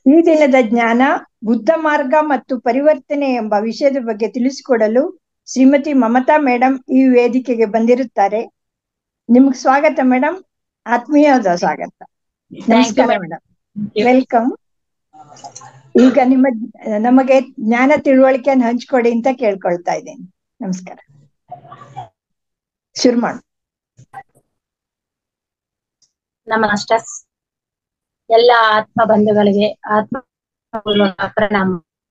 ಈ ದಿನದ ಜ್ಞಾನ ಬುದ್ಧ ಮಾರ್ಗ ಮತ್ತು ಪರಿವರ್ತನೆ ಎಂಬ ವಿಷಯದ ಬಗ್ಗೆ ತಿಳಿಸಿಕೊಡಲು ಶ್ರೀಮತಿ ಮಮತಾ ಮೇಡಮ್ ಈ ವೇದಿಕೆಗೆ ಬಂದಿರುತ್ತಾರೆ ನಿಮ್ಗೆ ಸ್ವಾಗತ ಮೇಡಮ್ ಆತ್ಮೀಯವಾದ ಸ್ವಾಗತ ನಮಸ್ಕಾರ ಮೇಡಮ್ ವೆಲ್ಕಮ್ ಈಗ ನಿಮ್ಮ ನಮಗೆ ಜ್ಞಾನ ತಿಳುವಳಿಕೆಯನ್ನು ಹಂಚ್ಕೊಡಿ ಅಂತ ಕೇಳ್ಕೊಳ್ತಾ ಇದ್ದೀನಿ ನಮಸ್ಕಾರ ಶುರು ಮಾಡು ನಮಸ್ತೆ ಎಲ್ಲ ಆತ್ಮ ಬಂಧುಗಳಿಗೆ ಆತ್ಮ ಪ್ರಣಾಮ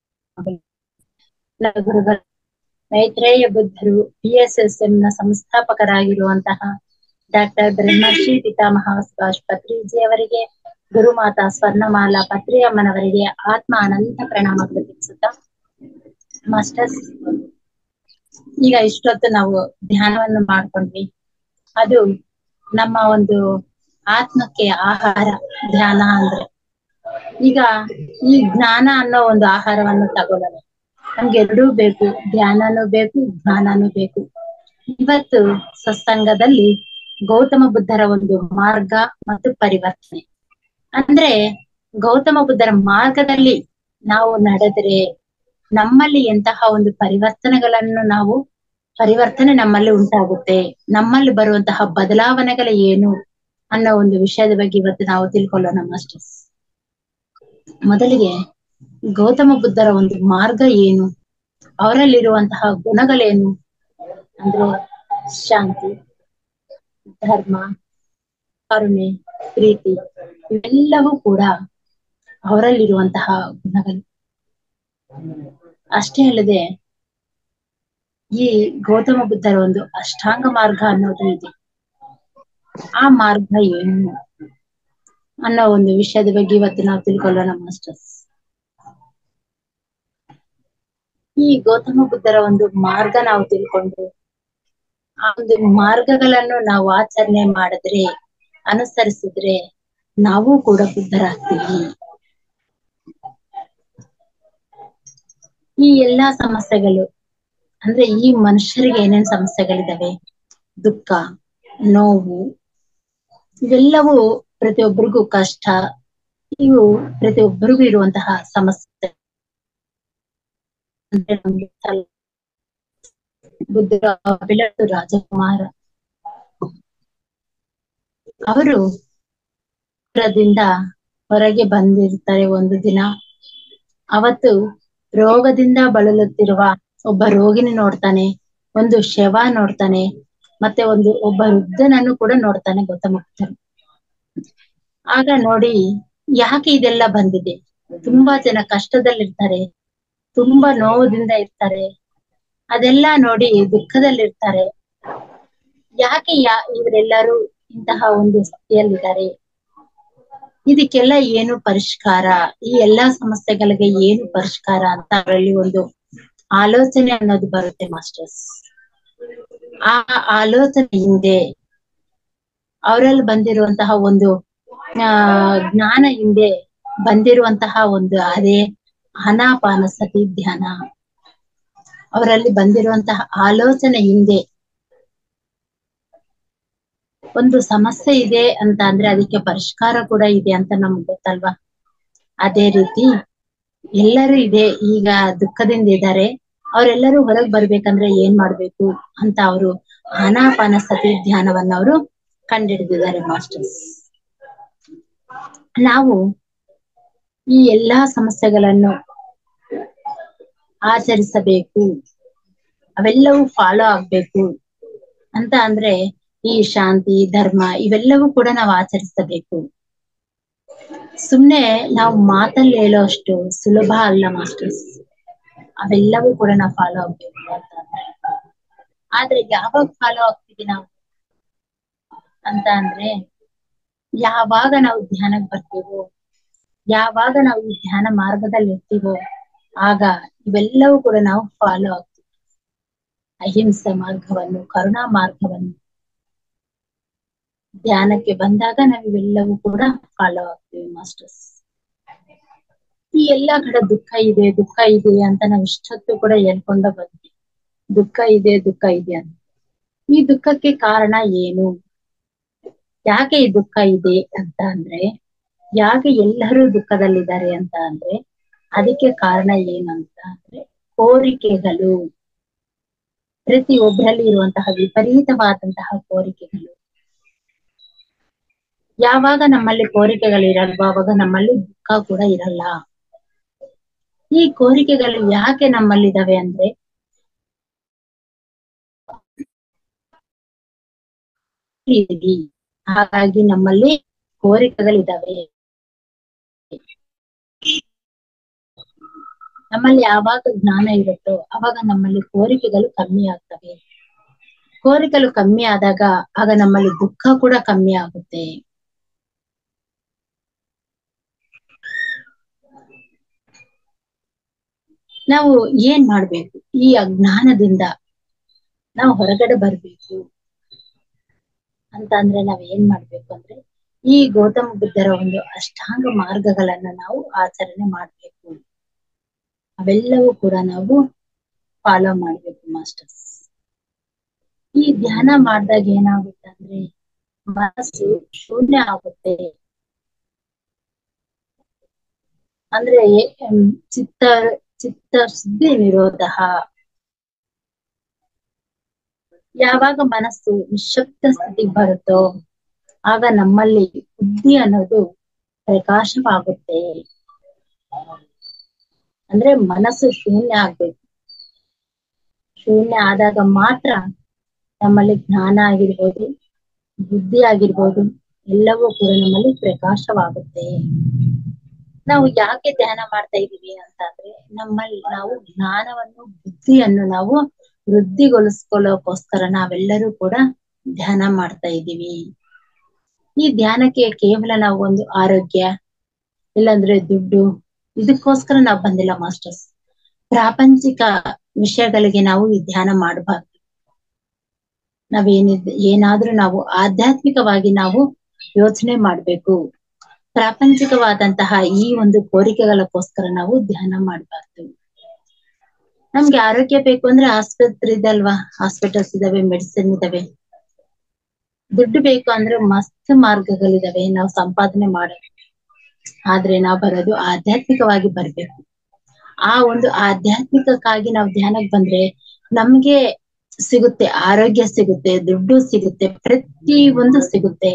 ನನ್ನ ಗುರುಗಳು ಮೈತ್ರೇಯ ಬುದ್ಧರು ಪಿ ಎಸ್ ಎಸ್ ಎಂ ನ ಸಂಸ್ಥಾಪಕರಾಗಿರುವಂತಹ ಡಾಕ್ಟರ್ ಬ್ರಹ್ಮಶ್ರೀ ಪಿತಾಮಹ ಸುಭಾಷ್ ಪತ್ರಿಜಿ ಅವರಿಗೆ ಗುರುಮಾತಾ ಸ್ವರ್ಣಮಾಲಾ ಪತ್ರಿಯಮ್ಮನವರಿಗೆ ಆತ್ಮ ಅನಂತ ಪ್ರಣಾಮಗಳು ತಿಳಿಸುತ್ತಾ ಮಾಸ್ಟರ್ಸ್ ಈಗ ಇಷ್ಟೊತ್ತು ನಾವು ಧ್ಯಾನವನ್ನು ಮಾಡ್ಕೊಂಡ್ವಿ ಅದು ನಮ್ಮ ಒಂದು ಆತ್ಮಕ್ಕೆ ಆಹಾರ ಧ್ಯಾನ ಅಂದ್ರೆ ಈಗ ಈ ಜ್ಞಾನ ಅನ್ನೋ ಒಂದು ಆಹಾರವನ್ನು ತಗೊಳ್ಳೋಣ ನಮ್ಗೆ ಎರಡೂ ಬೇಕು ಧ್ಯಾನನೂ ಬೇಕು ಜ್ಞಾನನೂ ಬೇಕು ಇವತ್ತು ಸತ್ಸಂಗದಲ್ಲಿ ಗೌತಮ ಬುದ್ಧರ ಒಂದು ಮಾರ್ಗ ಮತ್ತು ಪರಿವರ್ತನೆ ಅಂದ್ರೆ ಗೌತಮ ಬುದ್ಧರ ಮಾರ್ಗದಲ್ಲಿ ನಾವು ನಡೆದ್ರೆ ನಮ್ಮಲ್ಲಿ ಎಂತಹ ಒಂದು ಪರಿವರ್ತನೆಗಳನ್ನು ನಾವು ಪರಿವರ್ತನೆ ನಮ್ಮಲ್ಲಿ ಉಂಟಾಗುತ್ತೆ ನಮ್ಮಲ್ಲಿ ಬರುವಂತಹ ಬದಲಾವಣೆಗಳ ಏನು ಅನ್ನೋ ಒಂದು ವಿಷಯದ ಬಗ್ಗೆ ಇವತ್ತು ನಾವು ತಿಳ್ಕೊಳ್ಳೋಣ ಮಾಸ್ಟರ್ಸ್ ಮೊದಲಿಗೆ ಗೌತಮ ಬುದ್ಧರ ಒಂದು ಮಾರ್ಗ ಏನು ಅವರಲ್ಲಿರುವಂತಹ ಗುಣಗಳೇನು ಅಂದ್ರೆ ಶಾಂತಿ ಧರ್ಮ ಕರುಣೆ ಪ್ರೀತಿ ಇವೆಲ್ಲವೂ ಕೂಡ ಅವರಲ್ಲಿರುವಂತಹ ಗುಣಗಳು ಅಷ್ಟೇ ಅಲ್ಲದೆ ಈ ಗೌತಮ ಬುದ್ಧರ ಒಂದು ಅಷ್ಟಾಂಗ ಮಾರ್ಗ ಅನ್ನೋದು ಇದೆ ಆ ಮಾರ್ಗ ಏನು ಅನ್ನೋ ಒಂದು ವಿಷಯದ ಬಗ್ಗೆ ಇವತ್ತು ನಾವು ತಿಳ್ಕೊಳ್ಳೋಣ ಮಾಸ್ಟರ್ಸ್ ಈ ಗೌತಮ ಬುದ್ಧರ ಒಂದು ಮಾರ್ಗ ನಾವು ತಿಳ್ಕೊಂಡು ಆ ಒಂದು ಮಾರ್ಗಗಳನ್ನು ನಾವು ಆಚರಣೆ ಮಾಡಿದ್ರೆ ಅನುಸರಿಸಿದ್ರೆ ನಾವು ಕೂಡ ಬುದ್ಧರಾಗ್ತೀವಿ ಈ ಎಲ್ಲಾ ಸಮಸ್ಯೆಗಳು ಅಂದ್ರೆ ಈ ಮನುಷ್ಯರಿಗೆ ಏನೇನ್ ಸಮಸ್ಯೆಗಳಿದಾವೆ ದುಃಖ ನೋವು ಇವೆಲ್ಲವೂ ಪ್ರತಿಯೊಬ್ಬರಿಗೂ ಕಷ್ಟ ಇವು ಪ್ರತಿಯೊಬ್ಬರಿಗೂ ಇರುವಂತಹ ಸಮಸ್ಯೆ ಬುದ್ಧರ ಬೆಳಕು ರಾಜಕುಮಾರ ಅವರು ದಿಂದ ಹೊರಗೆ ಬಂದಿರ್ತಾರೆ ಒಂದು ದಿನ ಅವತ್ತು ರೋಗದಿಂದ ಬಳಲುತ್ತಿರುವ ಒಬ್ಬ ರೋಗಿನಿ ನೋಡ್ತಾನೆ ಒಂದು ಶವ ನೋಡ್ತಾನೆ ಮತ್ತೆ ಒಂದು ಒಬ್ಬ ವೃದ್ಧನನ್ನು ಕೂಡ ನೋಡ್ತಾನೆ ಗೌತಮ ಬುದ್ಧರು ಆಗ ನೋಡಿ ಯಾಕೆ ಇದೆಲ್ಲ ಬಂದಿದೆ ತುಂಬಾ ಜನ ಕಷ್ಟದಲ್ಲಿರ್ತಾರೆ ತುಂಬಾ ನೋವುದಿಂದ ಇರ್ತಾರೆ ಅದೆಲ್ಲ ನೋಡಿ ದುಃಖದಲ್ಲಿರ್ತಾರೆ ಯಾಕೆ ಯಾ ಇವರೆಲ್ಲರೂ ಇಂತಹ ಒಂದು ಸ್ಥಿತಿಯಲ್ಲಿದ್ದಾರೆ ಇದಕ್ಕೆಲ್ಲ ಏನು ಪರಿಷ್ಕಾರ ಈ ಎಲ್ಲಾ ಸಮಸ್ಯೆಗಳಿಗೆ ಏನು ಪರಿಷ್ಕಾರ ಅಂತ ಅವರಲ್ಲಿ ಒಂದು ಆಲೋಚನೆ ಅನ್ನೋದು ಬರುತ್ತೆ ಮಾಸ್ಟರ್ಸ್ ಆ ಆಲೋಚನೆ ಹಿಂದೆ ಅವರಲ್ಲಿ ಬಂದಿರುವಂತಹ ಒಂದು ಆ ಜ್ಞಾನ ಹಿಂದೆ ಬಂದಿರುವಂತಹ ಒಂದು ಅದೇ ಅನಾಪಾನ ಸತಿ ಧ್ಯಾನ ಅವರಲ್ಲಿ ಬಂದಿರುವಂತಹ ಆಲೋಚನೆ ಹಿಂದೆ ಒಂದು ಸಮಸ್ಯೆ ಇದೆ ಅಂತ ಅಂದ್ರೆ ಅದಕ್ಕೆ ಪರಿಷ್ಕಾರ ಕೂಡ ಇದೆ ಅಂತ ನಮ್ಗೆ ಗೊತ್ತಲ್ವಾ ಅದೇ ರೀತಿ ಎಲ್ಲರೂ ಇದೆ ಈಗ ದುಃಖದಿಂದ ಇದ್ದಾರೆ ಅವರೆಲ್ಲರೂ ಹೊರಗ್ ಬರ್ಬೇಕಂದ್ರೆ ಏನ್ ಮಾಡ್ಬೇಕು ಅಂತ ಅವರು ಆನಾಪಾನ ಸತಿ ಧ್ಯಾನವನ್ನ ಅವರು ಕಂಡಿಡಿದಿದ್ದಾರೆ ಮಾಸ್ಟರ್ಸ್ ನಾವು ಈ ಎಲ್ಲಾ ಸಮಸ್ಯೆಗಳನ್ನು ಆಚರಿಸಬೇಕು ಅವೆಲ್ಲವೂ ಫಾಲೋ ಆಗ್ಬೇಕು ಅಂತ ಅಂದ್ರೆ ಈ ಶಾಂತಿ ಧರ್ಮ ಇವೆಲ್ಲವೂ ಕೂಡ ನಾವು ಆಚರಿಸಬೇಕು ಸುಮ್ನೆ ನಾವು ಮಾತಲ್ಲಿ ಹೇಳೋ ಅಷ್ಟು ಸುಲಭ ಅಲ್ಲ ಮಾಸ್ಟರ್ಸ್ ಅವೆಲ್ಲವೂ ಕೂಡ ನಾವು ಫಾಲೋ ಆಗ್ಬೇಕು ಅಂತ ಆದ್ರೆ ಯಾವಾಗ ಫಾಲೋ ಆಗ್ತೀವಿ ನಾವು ಅಂತ ಅಂದ್ರೆ ಯಾವಾಗ ನಾವು ಧ್ಯಾನಕ್ಕೆ ಬರ್ತೀವೋ ಯಾವಾಗ ನಾವು ಈ ಧ್ಯಾನ ಮಾರ್ಗದಲ್ಲಿ ಇರ್ತೀವೋ ಆಗ ಇವೆಲ್ಲವೂ ಕೂಡ ನಾವು ಫಾಲೋ ಆಗ್ತೀವಿ ಅಹಿಂಸೆ ಮಾರ್ಗವನ್ನು ಕರುಣಾ ಮಾರ್ಗವನ್ನು ಧ್ಯಾನಕ್ಕೆ ಬಂದಾಗ ನಾವು ಇವೆಲ್ಲವೂ ಕೂಡ ಫಾಲೋ ಆಗ್ತೀವಿ ಮಾಸ್ಟರ್ಸ್ ಈ ಎಲ್ಲಾ ಕಡೆ ದುಃಖ ಇದೆ ದುಃಖ ಇದೆ ಅಂತ ನಾವ್ ಇಷ್ಟೊತ್ತು ಕೂಡ ಹೇಳ್ಕೊಂಡ ಬಂದ್ವಿ ದುಃಖ ಇದೆ ದುಃಖ ಇದೆ ಅಂತ ಈ ದುಃಖಕ್ಕೆ ಕಾರಣ ಏನು ಯಾಕೆ ಈ ದುಃಖ ಇದೆ ಅಂತ ಅಂದ್ರೆ ಯಾಕೆ ಎಲ್ಲರೂ ದುಃಖದಲ್ಲಿದ್ದಾರೆ ಅಂತ ಅಂದ್ರೆ ಅದಕ್ಕೆ ಕಾರಣ ಏನಂತ ಅಂದ್ರೆ ಕೋರಿಕೆಗಳು ಪ್ರತಿಯೊಬ್ಬರಲ್ಲಿ ಇರುವಂತಹ ವಿಪರೀತವಾದಂತಹ ಕೋರಿಕೆಗಳು ಯಾವಾಗ ನಮ್ಮಲ್ಲಿ ಕೋರಿಕೆಗಳು ಇರಲ್ವೋ ಅವಾಗ ನಮ್ಮಲ್ಲಿ ದುಃಖ ಕೂಡ ಇರಲ್ಲ ಈ ಕೋರಿಕೆಗಳು ಯಾಕೆ ನಮ್ಮಲ್ಲಿದಾವೆ ಅಂದ್ರೆ ಇದೀವಿ. ಹಾಗಾಗಿ ನಮ್ಮಲ್ಲಿ ಕೋರಿಕೆಗಳಿದಾವೆ ನಮ್ಮಲ್ಲಿ ಯಾವಾಗ ಜ್ಞಾನ ಇರುತ್ತೋ ಅವಾಗ ನಮ್ಮಲ್ಲಿ ಕೋರಿಕೆಗಳು ಕಮ್ಮಿ ಆಗ್ತವೆ ಕೋರಿಕೆಗಳು ಕಮ್ಮಿ ಆದಾಗ ಆಗ ನಮ್ಮಲ್ಲಿ ದುಃಖ ಕೂಡ ಕಮ್ಮಿ ಆಗುತ್ತೆ ನಾವು ಏನ್ ಮಾಡ್ಬೇಕು ಈ ಅಜ್ಞಾನದಿಂದ ನಾವು ಹೊರಗಡೆ ಬರ್ಬೇಕು ಅಂತ ಅಂದ್ರೆ ನಾವ್ ಏನ್ ಮಾಡ್ಬೇಕು ಅಂದ್ರೆ ಈ ಗೌತಮ ಬುದ್ಧರ ಒಂದು ಅಷ್ಟಾಂಗ ಮಾರ್ಗಗಳನ್ನ ನಾವು ಆಚರಣೆ ಮಾಡ್ಬೇಕು ಅವೆಲ್ಲವೂ ಕೂಡ ನಾವು ಫಾಲೋ ಮಾಡ್ಬೇಕು ಮಾಸ್ಟರ್ಸ್ ಈ ಧ್ಯಾನ ಮಾಡಿದಾಗ ಏನಾಗುತ್ತೆ ಅಂದ್ರೆ ಮನಸ್ಸು ಶೂನ್ಯ ಆಗುತ್ತೆ ಅಂದ್ರೆ ಹ್ಮ್, ಚಿತ್ತ ಚಿತ್ತ ಶುದ್ಧಿ ನಿರೋಧ ಯಾವಾಗ ಮನಸ್ಸು ನಿಶಬ್ದ ಸ್ಥಿತಿಗೆ ಬರುತ್ತೋ ಆಗ ನಮ್ಮಲ್ಲಿ ಬುದ್ಧಿ ಅನ್ನೋದು ಪ್ರಕಾಶವಾಗುತ್ತೆ ಅಂದ್ರೆ ಮನಸ್ಸು ಶೂನ್ಯ ಆಗ್ಬೇಕು ಶೂನ್ಯ ಆದಾಗ ಮಾತ್ರ ನಮ್ಮಲ್ಲಿ ಜ್ಞಾನ ಆಗಿರ್ಬೋದು ಬುದ್ಧಿ ಆಗಿರ್ಬೋದು ಎಲ್ಲವೂ ಕೂಡ ನಮ್ಮಲ್ಲಿ ಪ್ರಕಾಶವಾಗುತ್ತೆ ನಾವು ಯಾಕೆ ಧ್ಯಾನ ಮಾಡ್ತಾ ಇದೀವಿ ಅಂತ ಅಂದ್ರೆ ನಮ್ಮಲ್ಲಿ ನಾವು ಜ್ಞಾನವನ್ನು ಬುದ್ಧಿಯನ್ನು ನಾವು ವೃದ್ಧಿಗೊಳಿಸ್ಕೊಳ್ಳೋಕೋಸ್ಕರ ನಾವೆಲ್ಲರೂ ಕೂಡ ಧ್ಯಾನ ಮಾಡ್ತಾ ಇದ್ದೀವಿ ಈ ಧ್ಯಾನಕ್ಕೆ ಕೇವಲ ನಾವು ಒಂದು ಆರೋಗ್ಯ ಇಲ್ಲಾಂದ್ರೆ ದುಡ್ಡು ಇದಕ್ಕೋಸ್ಕರ ನಾವು ಬಂದಿಲ್ಲ ಮಾಸ್ಟರ್ಸ್ ಪ್ರಾಪಂಚಿಕ ವಿಷಯಗಳಿಗೆ ನಾವು ಈ ಧ್ಯಾನ ಮಾಡಬಾರ್ದು ನಾವೇನಿದ್ ಏನಾದ್ರೂ ನಾವು ಆಧ್ಯಾತ್ಮಿಕವಾಗಿ ನಾವು ಯೋಚನೆ ಮಾಡ್ಬೇಕು ಪ್ರಾಪಂಚಿಕವಾದಂತಹ ಈ ಒಂದು ಕೋರಿಕೆಗಳಕ್ಕೋಸ್ಕರ ನಾವು ಧ್ಯಾನ ಮಾಡಬಾರ್ದು ನಮ್ಗೆ ಆರೋಗ್ಯ ಬೇಕು ಅಂದ್ರೆ ಆಸ್ಪತ್ರೆ ಇದೆ ಅಲ್ವಾ ಹಾಸ್ಪಿಟಲ್ಸ್ ಇದಾವೆ ಮೆಡಿಸಿನ್ ಇದಾವೆ ದುಡ್ಡು ಬೇಕು ಅಂದ್ರೆ ಮಸ್ತ್ ಮಾರ್ಗಗಳಿದಾವೆ ನಾವು ಸಂಪಾದನೆ ಮಾಡ ಆದ್ರೆ ನಾವು ಬರೋದು ಆಧ್ಯಾತ್ಮಿಕವಾಗಿ ಬರ್ಬೇಕು ಆ ಒಂದು ಆಧ್ಯಾತ್ಮಿಕಕ್ಕಾಗಿ ನಾವು ಧ್ಯಾನಕ್ಕೆ ಬಂದ್ರೆ ನಮ್ಗೆ ಸಿಗುತ್ತೆ ಆರೋಗ್ಯ ಸಿಗುತ್ತೆ ದುಡ್ಡು ಸಿಗುತ್ತೆ ಪ್ರತಿ ಒಂದು ಸಿಗುತ್ತೆ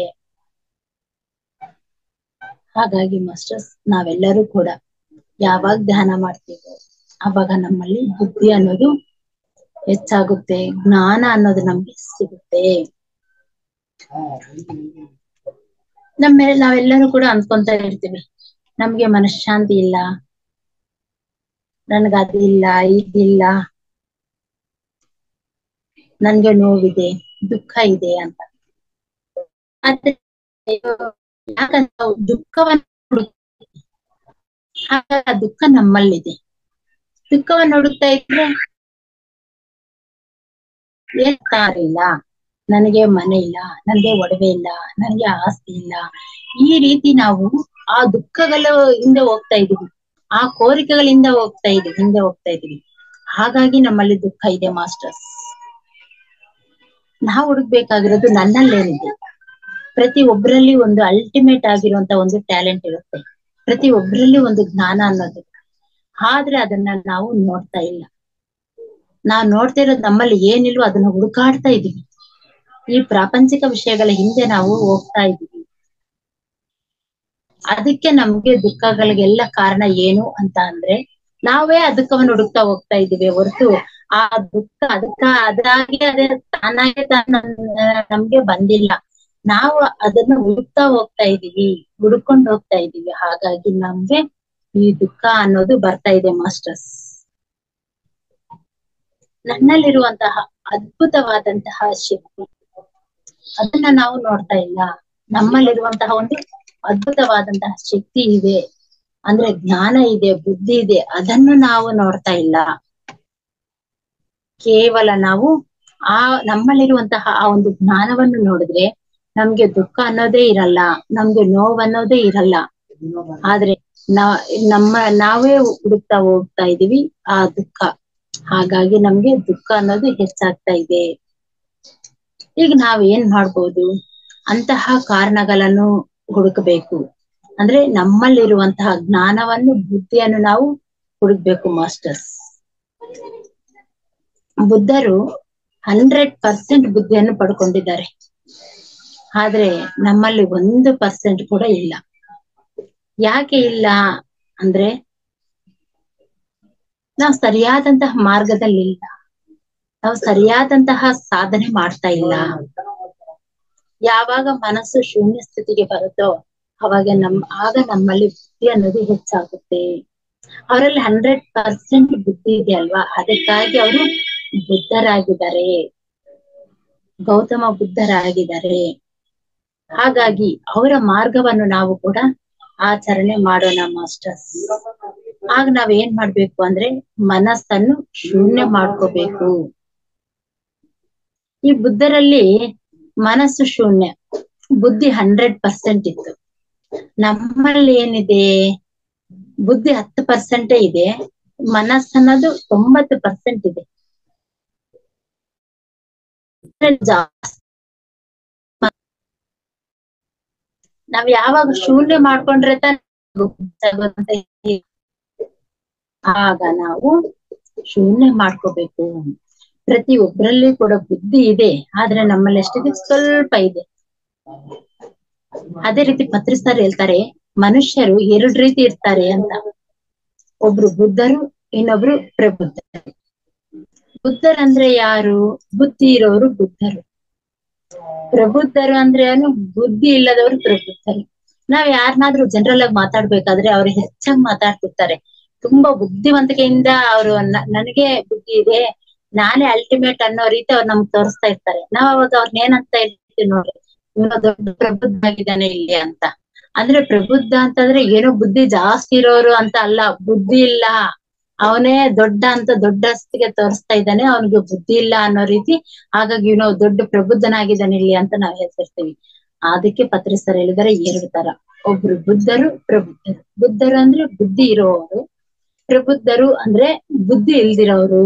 ಹಾಗಾಗಿ ಮಾಸ್ಟರ್ಸ್ ನಾವೆಲ್ಲರೂ ಕೂಡ ಯಾವಾಗ ಧ್ಯಾನ ಮಾಡ್ತೀವೋ ಅವಾಗ ನಮ್ಮಲ್ಲಿ ಬುದ್ಧಿ ಅನ್ನೋದು ಹೆಚ್ಚಾಗುತ್ತೆ ಜ್ಞಾನ ಅನ್ನೋದು ನಮ್ಗೆ ಸಿಗುತ್ತೆ ನಮ್ಮ ಮೇಲೆ ನಾವೆಲ್ಲರೂ ಕೂಡ ಅನ್ಕೊಂತ ಇರ್ತೀವಿ ನಮ್ಗೆ ಮನಃಶಾಂತಿ ಇಲ್ಲ ನನ್ಗ ಅದಿಲ್ಲ ಇದಿಲ್ಲ ನನ್ಗೆ ನೋವಿದೆ ದುಃಖ ಇದೆ ಅಂತ ಆದ್ರೆ ಯಾಕಂದ್ರೆ ನಾವು ದುಃಖವನ್ನು ಹುಡುಕ್ತೀವಿ. ಹಾಗಾಗಿ ಆ ದುಃಖ ನಮ್ಮಲ್ಲಿದೆ ದುಃಖವನ್ನು ಹುಡುಕ್ತಾ ಇದ್ರೆ ಇಲ್ಲ ನನಗೆ ಮನೆ ಇಲ್ಲ ನನಗೆ ಒಡವೆ ಇಲ್ಲ ನನಗೆ ಆಸ್ತಿ ಇಲ್ಲ ಈ ರೀತಿ ನಾವು ಆ ದುಃಖಗಳ ಹಿಂದೆ ಹೋಗ್ತಾ ಇದೀವಿ ಆ ಕೋರಿಕೆಗಳಿಂದ ಹೋಗ್ತಾ ಇದೀವಿ ಹಿಂದೆ ಹೋಗ್ತಾ ಇದೀವಿ ಹಾಗಾಗಿ ನಮ್ಮಲ್ಲಿ ದುಃಖ ಇದೆ ಮಾಸ್ಟರ್ಸ್ ನಾವು ಹುಡುಕ್ಬೇಕಾಗಿರೋದು ನನ್ನಲ್ಲೇನಿದೆ ಪ್ರತಿ ಒಬ್ಬರಲ್ಲಿ ಒಂದು ಅಲ್ಟಿಮೇಟ್ ಆಗಿರುವಂತ ಒಂದು ಟ್ಯಾಲೆಂಟ್ ಇರುತ್ತೆ ಪ್ರತಿ ಒಬ್ಬರಲ್ಲಿ ಒಂದು ಜ್ಞಾನ ಅನ್ನೋದು ಆದ್ರೆ ಅದನ್ನ ನಾವು ನೋಡ್ತಾ ಇಲ್ಲ ನಾವ್ ನೋಡ್ತಾ ಇರೋದು ನಮ್ಮಲ್ಲಿ ಏನಿಲ್ವೋ ಅದನ್ನ ಹುಡುಕಾಡ್ತಾ ಇದೀವಿ ಈ ಪ್ರಾಪಂಚಿಕ ವಿಷಯಗಳ ಹಿಂದೆ ನಾವು ಹೋಗ್ತಾ ಇದೀವಿ ಅದಕ್ಕೆ ನಮ್ಗೆ ದುಃಖಗಳಿಗೆಲ್ಲ ಕಾರಣ ಏನು ಅಂತ ಅಂದ್ರೆ ನಾವೇ ಆ ದುಃಖವನ್ನು ಹುಡುಕ್ತಾ ಹೋಗ್ತಾ ಇದೀವಿ ಹೊರತು ಆ ದುಃಖ ಅದಕ್ಕ ಅದಾಗಿ ಅದೇ ತಾನಾಗೆ ತಾನ ನಮ್ಗೆ ಬಂದಿಲ್ಲ ನಾವು ಅದನ್ನ ಹುಡುಕ್ತಾ ಹೋಗ್ತಾ ಇದೀವಿ ಹುಡ್ಕೊಂಡು ಹೋಗ್ತಾ ಇದೀವಿ ಹಾಗಾಗಿ ನಮ್ಗೆ ಈ ದುಃಖ ಅನ್ನೋದು ಬರ್ತಾ ಇದೆ ಮಾಸ್ಟರ್ಸ್ ನನ್ನಲ್ಲಿರುವಂತಹ ಅದ್ಭುತವಾದಂತಹ ಶಕ್ತಿ ಅದನ್ನ ನಾವು ನೋಡ್ತಾ ಇಲ್ಲ ನಮ್ಮಲ್ಲಿರುವಂತಹ ಒಂದು ಅದ್ಭುತವಾದಂತಹ ಶಕ್ತಿ ಇದೆ ಅಂದ್ರೆ ಜ್ಞಾನ ಇದೆ ಬುದ್ಧಿ ಇದೆ ಅದನ್ನು ನಾವು ನೋಡ್ತಾ ಇಲ್ಲ ಕೇವಲ ನಾವು ಆ ನಮ್ಮಲ್ಲಿರುವಂತಹ ಆ ಒಂದು ಜ್ಞಾನವನ್ನು ನೋಡಿದ್ರೆ ನಮ್ಗೆ ದುಃಖ ಅನ್ನೋದೇ ಇರಲ್ಲ ನಮ್ಗೆ ನೋವು ಅನ್ನೋದೇ ಇರಲ್ಲ ಆದ್ರೆ ನಾ ನಮ್ಮ ನಾವೇ ಹುಡುಕ್ತಾ ಹೋಗ್ತಾ ಇದೀವಿ ಆ ದುಃಖ ಹಾಗಾಗಿ ನಮ್ಗೆ ದುಃಖ ಅನ್ನೋದು ಹೆಚ್ಚಾಗ್ತಾ ಇದೆ ಈಗ ನಾವ್ ಏನ್ ಮಾಡ್ಬೋದು ಅಂತಹ ಕಾರಣಗಳನ್ನು ಹುಡುಕಬೇಕು ಅಂದ್ರೆ ನಮ್ಮಲ್ಲಿರುವಂತಹ ಜ್ಞಾನವನ್ನು ಬುದ್ಧಿಯನ್ನು ನಾವು ಹುಡುಕ್ಬೇಕು ಮಾಸ್ಟರ್ಸ್ ಬುದ್ಧರು ಹಂಡ್ರೆಡ್ ಪರ್ಸೆಂಟ್ ಬುದ್ಧಿಯನ್ನು ಪಡ್ಕೊಂಡಿದ್ದಾರೆ ಆದ್ರೆ ನಮ್ಮಲ್ಲಿ ಒಂದು ಪರ್ಸೆಂಟ್ ಕೂಡ ಇಲ್ಲ ಯಾಕೆ ಇಲ್ಲ ಅಂದ್ರೆ ನಾವು ಸರಿಯಾದಂತಹ ಮಾರ್ಗದಲ್ಲಿ ಇಲ್ಲ ನಾವು ಸರಿಯಾದಂತಹ ಸಾಧನೆ ಮಾಡ್ತಾ ಇಲ್ಲ ಯಾವಾಗ ಮನಸ್ಸು ಶೂನ್ಯ ಸ್ಥಿತಿಗೆ ಬರುತ್ತೋ ಅವಾಗ ನಮ್ ಆಗ ನಮ್ಮಲ್ಲಿ ಬುದ್ಧಿ ಅನ್ನೋದು ಹೆಚ್ಚಾಗುತ್ತೆ ಅವರಲ್ಲಿ ಹಂಡ್ರೆಡ್ ಪರ್ಸೆಂಟ್ ಬುದ್ಧಿ ಇದೆ ಅಲ್ವಾ ಅದಕ್ಕಾಗಿ ಅವರು ಬುದ್ಧರಾಗಿದ್ದಾರೆ ಗೌತಮ ಬುದ್ಧರಾಗಿದ್ದಾರೆ ಹಾಗಾಗಿ ಅವರ ಮಾರ್ಗವನ್ನು ನಾವು ಕೂಡ ಆಚರಣೆ ಮಾಡೋಣ ಮಾಸ್ಟರ್ಸ್ ಆಗ ನಾವ್ ಏನ್ ಮಾಡ್ಬೇಕು ಅಂದ್ರೆ ಮನಸ್ಸನ್ನು ಶೂನ್ಯ ಮಾಡ್ಕೋಬೇಕು ಈ ಬುದ್ಧರಲ್ಲಿ ಮನಸ್ಸು ಶೂನ್ಯ ಬುದ್ಧಿ ಹಂಡ್ರೆಡ್ ಪರ್ಸೆಂಟ್ ಇತ್ತು ನಮ್ಮಲ್ಲಿ ಏನಿದೆ ಬುದ್ಧಿ ಹತ್ತು ಪರ್ಸೆಂಟೇ ಇದೆ ಮನಸ್ಸನ್ನೋದು ತೊಂಬತ್ತು ಪರ್ಸೆಂಟ್ ಇದೆ ಜಾಸ್ತಿ ನಾವ್ ಯಾವಾಗ ಶೂನ್ಯ ಮಾಡ್ಕೊಂಡ್ರೆ ತಾನೇ ಆಗ ನಾವು ಶೂನ್ಯ ಮಾಡ್ಕೋಬೇಕು ಪ್ರತಿ ಒಬ್ಬರಲ್ಲಿ ಕೂಡ ಬುದ್ಧಿ ಇದೆ ಆದ್ರೆ ನಮ್ಮಲ್ಲಿ ಎಷ್ಟಿದೆ ಸ್ವಲ್ಪ ಇದೆ ಅದೇ ರೀತಿ ಪತ್ರಿ ಸರ್ ಹೇಳ್ತಾರೆ ಮನುಷ್ಯರು ಎರಡು ರೀತಿ ಇರ್ತಾರೆ ಅಂತ ಒಬ್ರು ಬುದ್ಧರು ಇನ್ನೊಬ್ರು ಪ್ರಬುದ್ಧರು ಬುದ್ಧರಂದ್ರೆ ಯಾರು ಬುದ್ಧಿ ಇರೋರು ಬುದ್ಧರು ಪ್ರಬುದ್ಧರು ಅಂದ್ರೆ ಏನು ಬುದ್ಧಿ ಇಲ್ಲದವರು ಪ್ರಬುದ್ಧರು ನಾವ್ ಯಾರನ್ನಾದ್ರೂ ಜನರಲ್ ಆಗಿ ಮಾತಾಡ್ಬೇಕಾದ್ರೆ ಅವ್ರು ಹೆಚ್ಚಾಗಿ ಮಾತಾಡ್ತಿರ್ತಾರೆ ತುಂಬಾ ಬುದ್ಧಿವಂತಿಕೆಯಿಂದ ಅವರು ನನಗೆ ಬುದ್ಧಿ ಇದೆ ನಾನೇ ಅಲ್ಟಿಮೇಟ್ ಅನ್ನೋ ರೀತಿ ಅವ್ರು ನಮ್ಗೆ ತೋರಿಸ್ತಾ ಇರ್ತಾರೆ ನಾವ್ ಅವಾಗ ಅವ್ರನ್ನ ಏನಂತ ಹೇಳ್ತೀವಿ ನೋಡ್ರಿ ಇವನು ದೊಡ್ಡ ಪ್ರಬುದ್ಧ ಆಗಿದ್ದಾನೆ ಇಲ್ಲಿ ಅಂತ ಅಂದ್ರೆ ಪ್ರಬುದ್ಧ ಅಂತಂದ್ರೆ ಏನೋ ಬುದ್ಧಿ ಜಾಸ್ತಿ ಇರೋರು ಅಂತ ಅಲ್ಲ ಬುದ್ಧಿ ಇಲ್ಲ ಅವನೇ ದೊಡ್ಡ ಅಂತ ದೊಡ್ಡಸ್ತಿಗೆ ತೋರಿಸ್ತಾ ಇದ್ದಾನೆ ಅವನಿಗೆ ಬುದ್ಧಿ ಇಲ್ಲ ಅನ್ನೋ ರೀತಿ ಹಾಗಾಗಿ ಇವನು ದೊಡ್ಡ ಪ್ರಬುದ್ಧನಾಗಿದ್ದಾನೆ ಇಲ್ಲಿ ಅಂತ ನಾವ್ ಹೇಳ್ತಿರ್ತೀವಿ ಅದಕ್ಕೆ ಪತ್ರಿ ಸರ್ ಹೇಳಿದಾರೆ ಎರಡು ತರ ಒಬ್ರು ಬುದ್ಧರು ಪ್ರಬುದ್ಧರು ಬುದ್ಧರು ಅಂದ್ರೆ ಬುದ್ಧಿ ಇರೋರು ಪ್ರಬುದ್ಧರು ಅಂದ್ರೆ ಬುದ್ಧಿ ಇಲ್ದಿರೋರು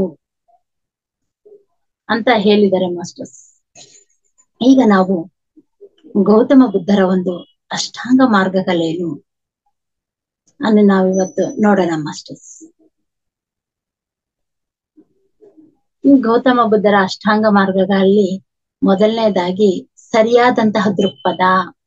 ಅಂತ ಹೇಳಿದ್ದಾರೆ ಮಾಸ್ಟರ್ಸ್ ಈಗ ನಾವು ಗೌತಮ ಬುದ್ಧರ ಒಂದು ಅಷ್ಟಾಂಗ ಮಾರ್ಗಗಳೇನು ಅನ್ನು ನಾವಿವತ್ತು ನೋಡೋಣ ಮಾಸ್ಟರ್ಸ್ ಈ ಗೌತಮ ಬುದ್ಧರ ಅಷ್ಟಾಂಗ ಮಾರ್ಗಗಳಲ್ಲಿ ಮೊದಲನೇದಾಗಿ ಸರಿಯಾದಂತಹ ದೃಕ್ಪಥ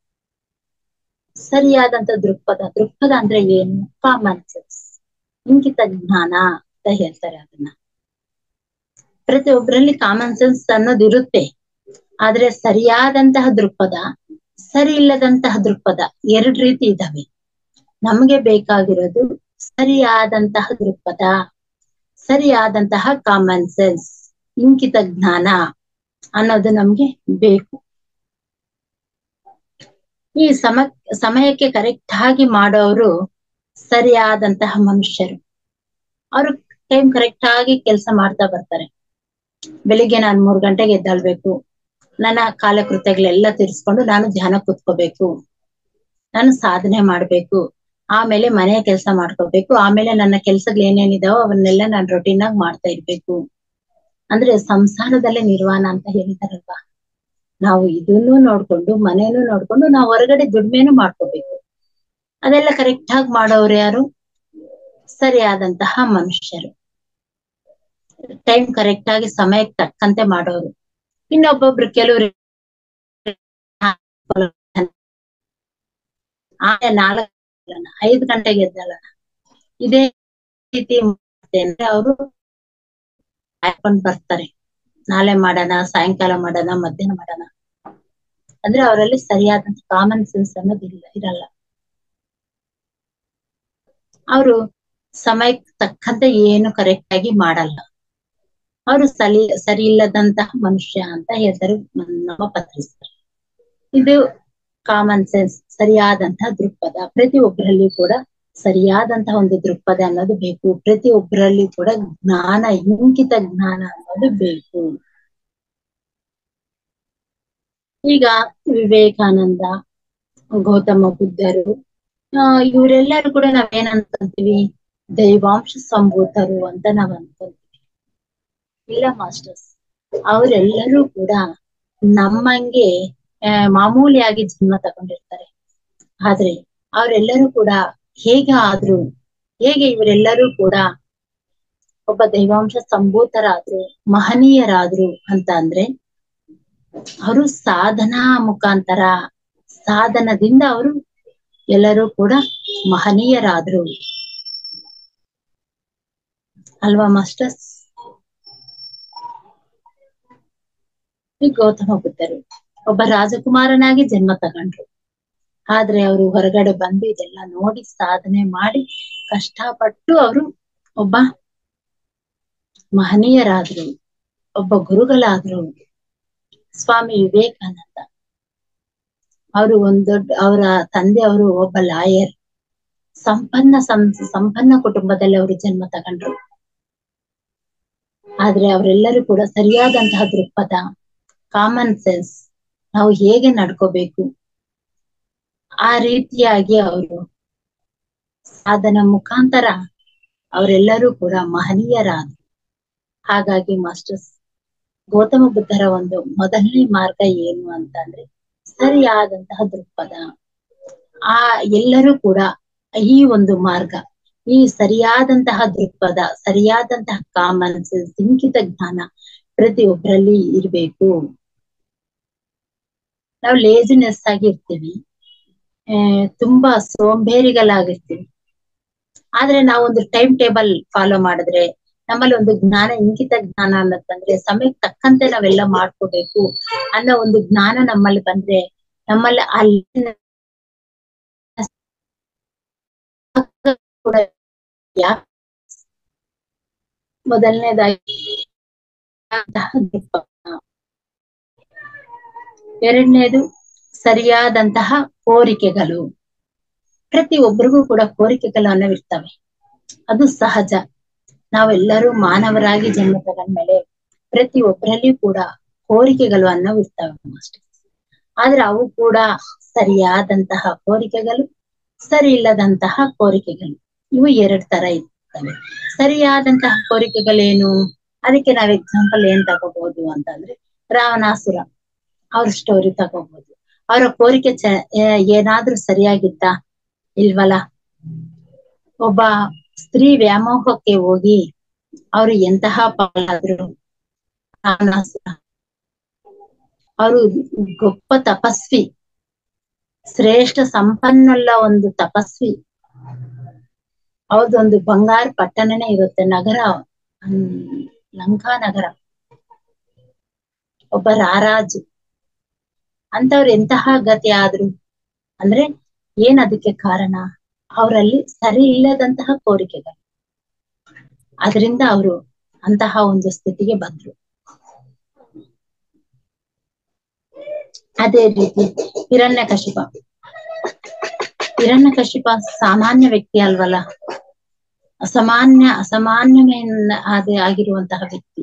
ಸರಿಯಾದಂತಹ ದೃಕ್ಪಥ ದೃಕ್ಪಥ ಅಂದ್ರೆ ಏನು ಕಾಮನ್ ಸೆನ್ಸ್ ಇಂಕಿತ ಜ್ಞಾನ ಅಂತ ಹೇಳ್ತಾರೆ ಅದನ್ನ ಪ್ರತಿಯೊಬ್ಬರಲ್ಲಿ ಕಾಮನ್ ಸೆನ್ಸ್ ಅನ್ನೋದು ಇರುತ್ತೆ ಆದ್ರೆ ಸರಿಯಾದಂತಹ ದೃಕ್ಪಥ ಸರಿ ಇಲ್ಲದಂತಹ ದೃಕ್ಪಥ ಎರಡ್ ರೀತಿ ಇದಾವೆ ನಮಗೆ ಬೇಕಾಗಿರೋದು ಸರಿಯಾದಂತಹ ದೃಕ್ಪಥ ಸರಿಯಾದಂತಹ ಕಾಮನ್ ಸೆನ್ಸ್ ಇಂಕಿತ ಜ್ಞಾನ ಅನ್ನೋದು ನಮ್ಗೆ ಬೇಕು ಈ ಸಮ ಸಮಯಕ್ಕೆ ಕರೆಕ್ಟ್ ಆಗಿ ಮಾಡೋರು ಸರಿಯಾದಂತಹ ಮನುಷ್ಯರು ಅವರು ಟೈಮ್ ಕರೆಕ್ಟ್ ಆಗಿ ಕೆಲಸ ಮಾಡ್ತಾ ಬರ್ತಾರೆ ಬೆಳಿಗ್ಗೆ ನಾನು ಮೂರ್ ಗಂಟೆಗೆ ಎದ್ದಾಳ್ಬೇಕು ನನ್ನ ಕಾಲಕೃತ್ಯಗಳೆಲ್ಲ ತೀರಿಸ್ಕೊಂಡು ನಾನು ಧ್ಯಾನ ಕೂತ್ಕೋಬೇಕು ನಾನು ಸಾಧನೆ ಮಾಡ್ಬೇಕು ಆಮೇಲೆ ಮನೆಯ ಕೆಲಸ ಮಾಡ್ಕೋಬೇಕು ಆಮೇಲೆ ನನ್ನ ಕೆಲ್ಸಗಳು ಏನೇನಿದಾವೋ ಅವನ್ನೆಲ್ಲ ನಾನು ರೊಟೀನ್ ಆಗಿ ಮಾಡ್ತಾ ಇರ್ಬೇಕು ಅಂದ್ರೆ ಸಂಸಾರದಲ್ಲೇ ನಿರ್ವಾಣ ಅಂತ ಹೇಳಿದಾರಲ್ವಾ ನಾವು ಇದನ್ನು ನೋಡ್ಕೊಂಡು ಮನೇನು ನೋಡ್ಕೊಂಡು ನಾವು ಹೊರಗಡೆ ದುಡ್ಮೆನು ಮಾಡ್ಕೋಬೇಕು ಅದೆಲ್ಲ ಕರೆಕ್ಟ್ ಆಗಿ ಮಾಡೋರು ಯಾರು ಸರಿಯಾದಂತಹ ಮನುಷ್ಯರು ಟೈಮ್ ಕರೆಕ್ಟ್ ಆಗಿ ಸಮಯಕ್ಕೆ ತಕ್ಕಂತೆ ಮಾಡೋರು ಇನ್ನೊಬ್ಬೊಬ್ರು ಕೆಲವ್ರು ಆಮೇಲೆ ನಾಲ್ಕು ಐದು ಗಂಟೆಗೆ ಎದ್ದಲ್ಲ ಇದೇ ರೀತಿ ಅಂದ್ರೆ ಅವರು ಹಾಕೊಂಡ್ ಬರ್ತಾರೆ ನಾಳೆ ಮಾಡೋಣ ಸಾಯಂಕಾಲ ಮಾಡೋಣ ಮಧ್ಯಾಹ್ನ ಮಾಡೋಣ ಅಂದ್ರೆ ಅವರಲ್ಲಿ ಸರಿಯಾದಂತ ಕಾಮನ್ ಸೆನ್ಸ್ ಅನ್ನೋದು ಇಲ್ಲ ಇರಲ್ಲ ಅವರು ಸಮಯಕ್ಕೆ ತಕ್ಕಂತೆ ಏನು ಕರೆಕ್ಟ್ ಆಗಿ ಮಾಡಲ್ಲ ಅವರು ಸರಿ ಸರಿ ಇಲ್ಲದಂತಹ ಮನುಷ್ಯ ಅಂತ ಹೇಳ್ತಾರೆ ನಮ್ಮ ಪತ್ರಿಸ್ತಾರೆ ಇದು ಕಾಮನ್ ಸೆನ್ಸ್ ಸರಿಯಾದಂತಹ ದೃಕ್ಪಥ ಪ್ರತಿಯೊಬ್ಬರಲ್ಲಿ ಕೂಡ ಸರಿಯಾದಂತಹ ಒಂದು ದೃಕ್ಪಥ ಅನ್ನೋದು ಬೇಕು ಪ್ರತಿಯೊಬ್ಬರಲ್ಲಿ ಕೂಡ ಜ್ಞಾನ ಇಂಕಿತ ಜ್ಞಾನ ಅನ್ನೋದು ಬೇಕು ಈಗ ವಿವೇಕಾನಂದ ಗೌತಮ ಬುದ್ಧರು ಆ ಇವರೆಲ್ಲರೂ ಕೂಡ ನಾವೇನ್ ಅನ್ಕೊಂತೀವಿ ದೈವಾಂಶ ಸಂಭೂತರು ಅಂತ ನಾವ್ ಅನ್ಕೊಂತೀವಿ ಇಲ್ಲ ಮಾಸ್ಟರ್ಸ್ ಅವರೆಲ್ಲರೂ ಕೂಡ ನಮ್ಮಂಗೆ ಆ ಮಾಮೂಲಿಯಾಗಿ ಜನ್ಮ ತಗೊಂಡಿರ್ತಾರೆ ಆದ್ರೆ ಅವರೆಲ್ಲರೂ ಕೂಡ ಹೇಗೆ ಆದ್ರು ಹೇಗೆ ಇವರೆಲ್ಲರೂ ಕೂಡ ಒಬ್ಬ ದೈವಾಂಶ ಸಂಭೂತರಾದ್ರು ಮಹನೀಯರಾದ್ರು ಅಂತ ಅಂದ್ರೆ ಅವರು ಸಾಧನಾ ಮುಖಾಂತರ ಸಾಧನದಿಂದ ಅವರು ಎಲ್ಲರೂ ಕೂಡ ಮಹನೀಯರಾದ್ರು ಅಲ್ವಾ ಮಾಸ್ಟರ್ಸ್ ಈ ಗೌತಮ ಬುದ್ಧರು ಒಬ್ಬ ರಾಜಕುಮಾರನಾಗಿ ಜನ್ಮ ತಗೊಂಡ್ರು ಆದ್ರೆ ಅವರು ಹೊರಗಡೆ ಬಂದು ಇದೆಲ್ಲ ನೋಡಿ ಸಾಧನೆ ಮಾಡಿ ಕಷ್ಟಪಟ್ಟು ಅವರು ಒಬ್ಬ ಮಹನೀಯರಾದ್ರು ಒಬ್ಬ ಗುರುಗಳಾದ್ರು ಸ್ವಾಮಿ ವಿವೇಕಾನಂದ ಅವರು ಒಂದ್ ದೊಡ್ಡ ಅವರ ತಂದೆ ಅವರು ಒಬ್ಬ ಲಾಯರ್ ಸಂಪನ್ನ ಸಂ ಸಂಪನ್ನ ಕುಟುಂಬದಲ್ಲಿ ಅವರು ಜನ್ಮ ತಗೊಂಡ್ರು ಆದ್ರೆ ಅವರೆಲ್ಲರೂ ಕೂಡ ಸರಿಯಾದಂತಹ ದೃಕ್ಪಥ ಕಾಮನ್ ಸೆನ್ಸ್ ನಾವು ಹೇಗೆ ನಡ್ಕೋಬೇಕು ಆ ರೀತಿಯಾಗಿ ಅವರು ಸಾಧನ ಮುಖಾಂತರ ಅವರೆಲ್ಲರೂ ಕೂಡ ಮಹನೀಯರಾದ್ರು ಹಾಗಾಗಿ ಮಾಸ್ಟರ್ಸ್ ಗೌತಮ ಬುದ್ಧರ ಒಂದು ಮೊದಲನೇ ಮಾರ್ಗ ಏನು ಅಂತಂದ್ರೆ ಸರಿಯಾದಂತಹ ದೃಕ್ಪಥ ಆ ಎಲ್ಲರೂ ಕೂಡ ಈ ಒಂದು ಮಾರ್ಗ ಈ ಸರಿಯಾದಂತಹ ದೃಕ್ಪಥ ಸರಿಯಾದಂತಹ ಕಾಮನ್ ಸೆನ್ಸ್ ಇಂಕಿತ ಜ್ಞಾನ ಪ್ರತಿಯೊಬ್ಬರಲ್ಲಿ ಇರ್ಬೇಕು ನಾವು ಲೇಜಿನೆಸ್ ಆಗಿರ್ತೀವಿ ಆ ತುಂಬಾ ಸೋಂಬೇರಿಗಳಾಗಿರ್ತೀವಿ ಆದ್ರೆ ನಾವೊಂದು ಟೈಮ್ ಟೇಬಲ್ ಫಾಲೋ ಮಾಡಿದ್ರೆ ನಮ್ಮಲ್ಲಿ ಒಂದು ಜ್ಞಾನ ಇಂಗಿತ ಜ್ಞಾನ ಅನ್ನತ್ತಂದ್ರೆ ಸಮಯಕ್ಕೆ ತಕ್ಕಂತೆ ನಾವೆಲ್ಲ ಮಾಡ್ಕೋಬೇಕು ಅನ್ನೋ ಒಂದು ಜ್ಞಾನ ನಮ್ಮಲ್ಲಿ ಬಂದ್ರೆ ನಮ್ಮಲ್ಲಿ ಅಲ್ಲಿ ಕೂಡ ಯಾ- ಮೊದಲನೇದಾಗಿ ಎರಡನೇದು ಸರಿಯಾದಂತಹ ಕೋರಿಕೆಗಳು ಪ್ರತಿ ಒಬ್ಬರಿಗೂ ಕೂಡ ಕೋರಿಕೆಗಳು ಅನ್ನವಿರ್ತವೆ ಅದು ಸಹಜ ನಾವೆಲ್ಲರೂ ಮಾನವರಾಗಿ ಜನ್ಮ ತಗೊಂಡ್ಮೇಲೆ ಪ್ರತಿ ಒಬ್ಬರಲ್ಲಿ ಕೂಡ ಕೋರಿಕೆಗಳು ಅನ್ನೋ ಇರ್ತವೆ ಅಷ್ಟೇ ಆದ್ರೆ ಅವು ಕೂಡ ಸರಿಯಾದಂತಹ ಕೋರಿಕೆಗಳು ಸರಿ ಇಲ್ಲದಂತಹ ಕೋರಿಕೆಗಳು ಇವು ಎರಡ್ ತರ ಇರ್ತವೆ ಸರಿಯಾದಂತಹ ಕೋರಿಕೆಗಳೇನು ಅದಕ್ಕೆ ನಾವ್ ಎಕ್ಸಾಂಪಲ್ ಏನ್ ತಗೋಬಹುದು ಅಂತಂದ್ರೆ ರಾವಣಾಸುರ ಅವ್ರ ಸ್ಟೋರಿ ತಗೋಬಹುದು ಅವರ ಕೋರಿಕೆ ಚ ಏ- ಏನಾದ್ರೂ ಸರಿಯಾಗಿತ್ತ ಇಲ್ವಲ್ಲ ಒಬ್ಬ ಸ್ತ್ರೀ ವ್ಯಾಮೋಹಕ್ಕೆ ಹೋಗಿ ಅವರು ಎಂತಹ ಪಾಲಾದ್ರು ರಾವಣಾಸುರ ಅವರು ಗೊಪ್ಪ ತಪಸ್ವಿ ಶ್ರೇಷ್ಠ ಸಂಪನ್ನುಳ್ಳ ಒಂದು ತಪಸ್ವಿ ಅವ್ರದೊಂದು ಬಂಗಾರ ಪಟ್ಟಣನೇ ಇರುತ್ತೆ ನಗರ ಹ್ಮ್, ಲಂಕಾ ನಗರ ಒಬ್ಬ ರಾರಾಜು ಅಂತವ್ರು ಎಂತಹ ಗತಿ ಆದ್ರು ಅಂದ್ರೆ ಏನ್ ಅದಕ್ಕೆ ಕಾರಣ ಅವರಲ್ಲಿ ಸರಿ ಇಲ್ಲದಂತಹ ಕೋರಿಕೆಗಳು ಅದರಿಂದ ಅವರು ಅಂತಹ ಒಂದು ಸ್ಥಿತಿಗೆ ಬಂದ್ರು ಅದೇ ರೀತಿ ಹಿರಣ್ಯ ಕಶಿಪ ಹಿರಣ್ಯ ಕಶಿಪ ಸಾಮಾನ್ಯ ವ್ಯಕ್ತಿ ಅಲ್ವಲ್ಲ ಅಸಾಮಾನ್ಯ ಅಸಾಮಾನ್ಯ ಅದೇ ಆಗಿರುವಂತಹ ವ್ಯಕ್ತಿ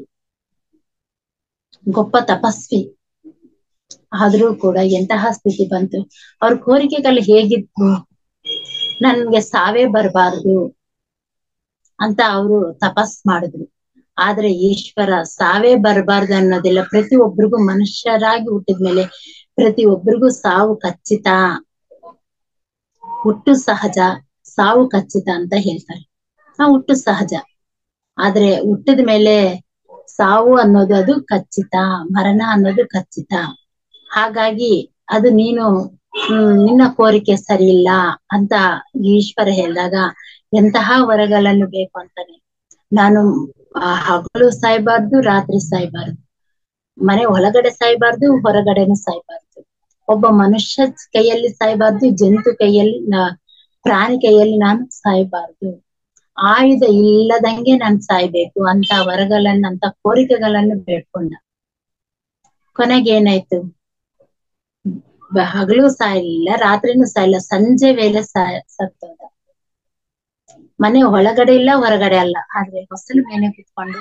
ಗೊಪ್ಪ ತಪಸ್ವಿ ಆದ್ರೂ ಕೂಡ ಎಂತಹ ಸ್ಥಿತಿ ಬಂತು ಅವ್ರ ಕೋರಿಕೆಗಳು ಹೇಗಿತ್ತು ನನ್ಗೆ ಸಾವೇ ಬರಬಾರ್ದು ಅಂತ ಅವರು ತಪಸ್ ಮಾಡಿದ್ರು ಆದ್ರೆ ಈಶ್ವರ ಸಾವೇ ಬರಬಾರ್ದು ಅನ್ನೋದಿಲ್ಲ ಪ್ರತಿ ಒಬ್ರಿಗೂ ಮನುಷ್ಯರಾಗಿ ಹುಟ್ಟಿದ್ಮೇಲೆ ಪ್ರತಿ ಒಬ್ರಿಗೂ ಸಾವು ಖಚಿತ ಹುಟ್ಟು ಸಹಜ ಸಾವು ಖಚಿತ ಅಂತ ಹೇಳ್ತಾರೆ ಆ ಹುಟ್ಟು ಸಹಜ ಆದ್ರೆ ಹುಟ್ಟಿದ ಮೇಲೆ ಸಾವು ಅನ್ನೋದು ಅದು ಖಚಿತ ಮರಣ ಅನ್ನೋದು ಖಚಿತ ಹಾಗಾಗಿ ಅದು ನೀನು ಹ್ಮ್ ನಿನ್ನ ಕೋರಿಕೆ ಸರಿ ಇಲ್ಲ ಅಂತ ಈಶ್ವರ ಹೇಳಿದಾಗ ಎಂತಹ ವರಗಳನ್ನು ಬೇಕು ಅಂತಾನೆ ನಾನು ಆ ಹಗಲು ಸಾಯ್ಬಾರ್ದು ರಾತ್ರಿ ಸಾಯ್ಬಾರ್ದು ಮನೆ ಒಳಗಡೆ ಸಾಯ್ಬಾರ್ದು ಹೊರಗಡೆನೂ ಸಾಯ್ಬಾರ್ದು ಒಬ್ಬ ಮನುಷ್ಯ ಕೈಯಲ್ಲಿ ಸಾಯ್ಬಾರ್ದು ಜಂತು ಕೈಯಲ್ಲಿ ನ- ಪ್ರಾಣಿ ಕೈಯಲ್ಲಿ ನಾನು ಸಾಯ್ಬಾರ್ದು ಆಯುಧ ಇಲ್ಲದಂಗೆ ನಾನ್ ಸಾಯ್ಬೇಕು ಅಂತ ವರಗಳನ್ನ ಅಂತ ಕೋರಿಕೆಗಳನ್ನು ಬೇಡ್ಕೊಂಡ ಕೊನೆಗೆ ಏನಾಯ್ತು ಬ- ಹಗಲು ಸಾಯ್ಲಿಲ್ಲ ರಾತ್ರಿನೂ ಸಾಯಿಲ್ಲ ಸಂಜೆ ವೇಳೆ ಸಾಯ್ ಸತ್ತೋದ ಮನೆ ಒಳಗಡೆ ಇಲ್ಲ ಹೊರಗಡೆ ಅಲ್ಲ ಆದ್ರೆ ಹೊಸಲು ಮೇಲೆ ಕುತ್ಕೊಂಡು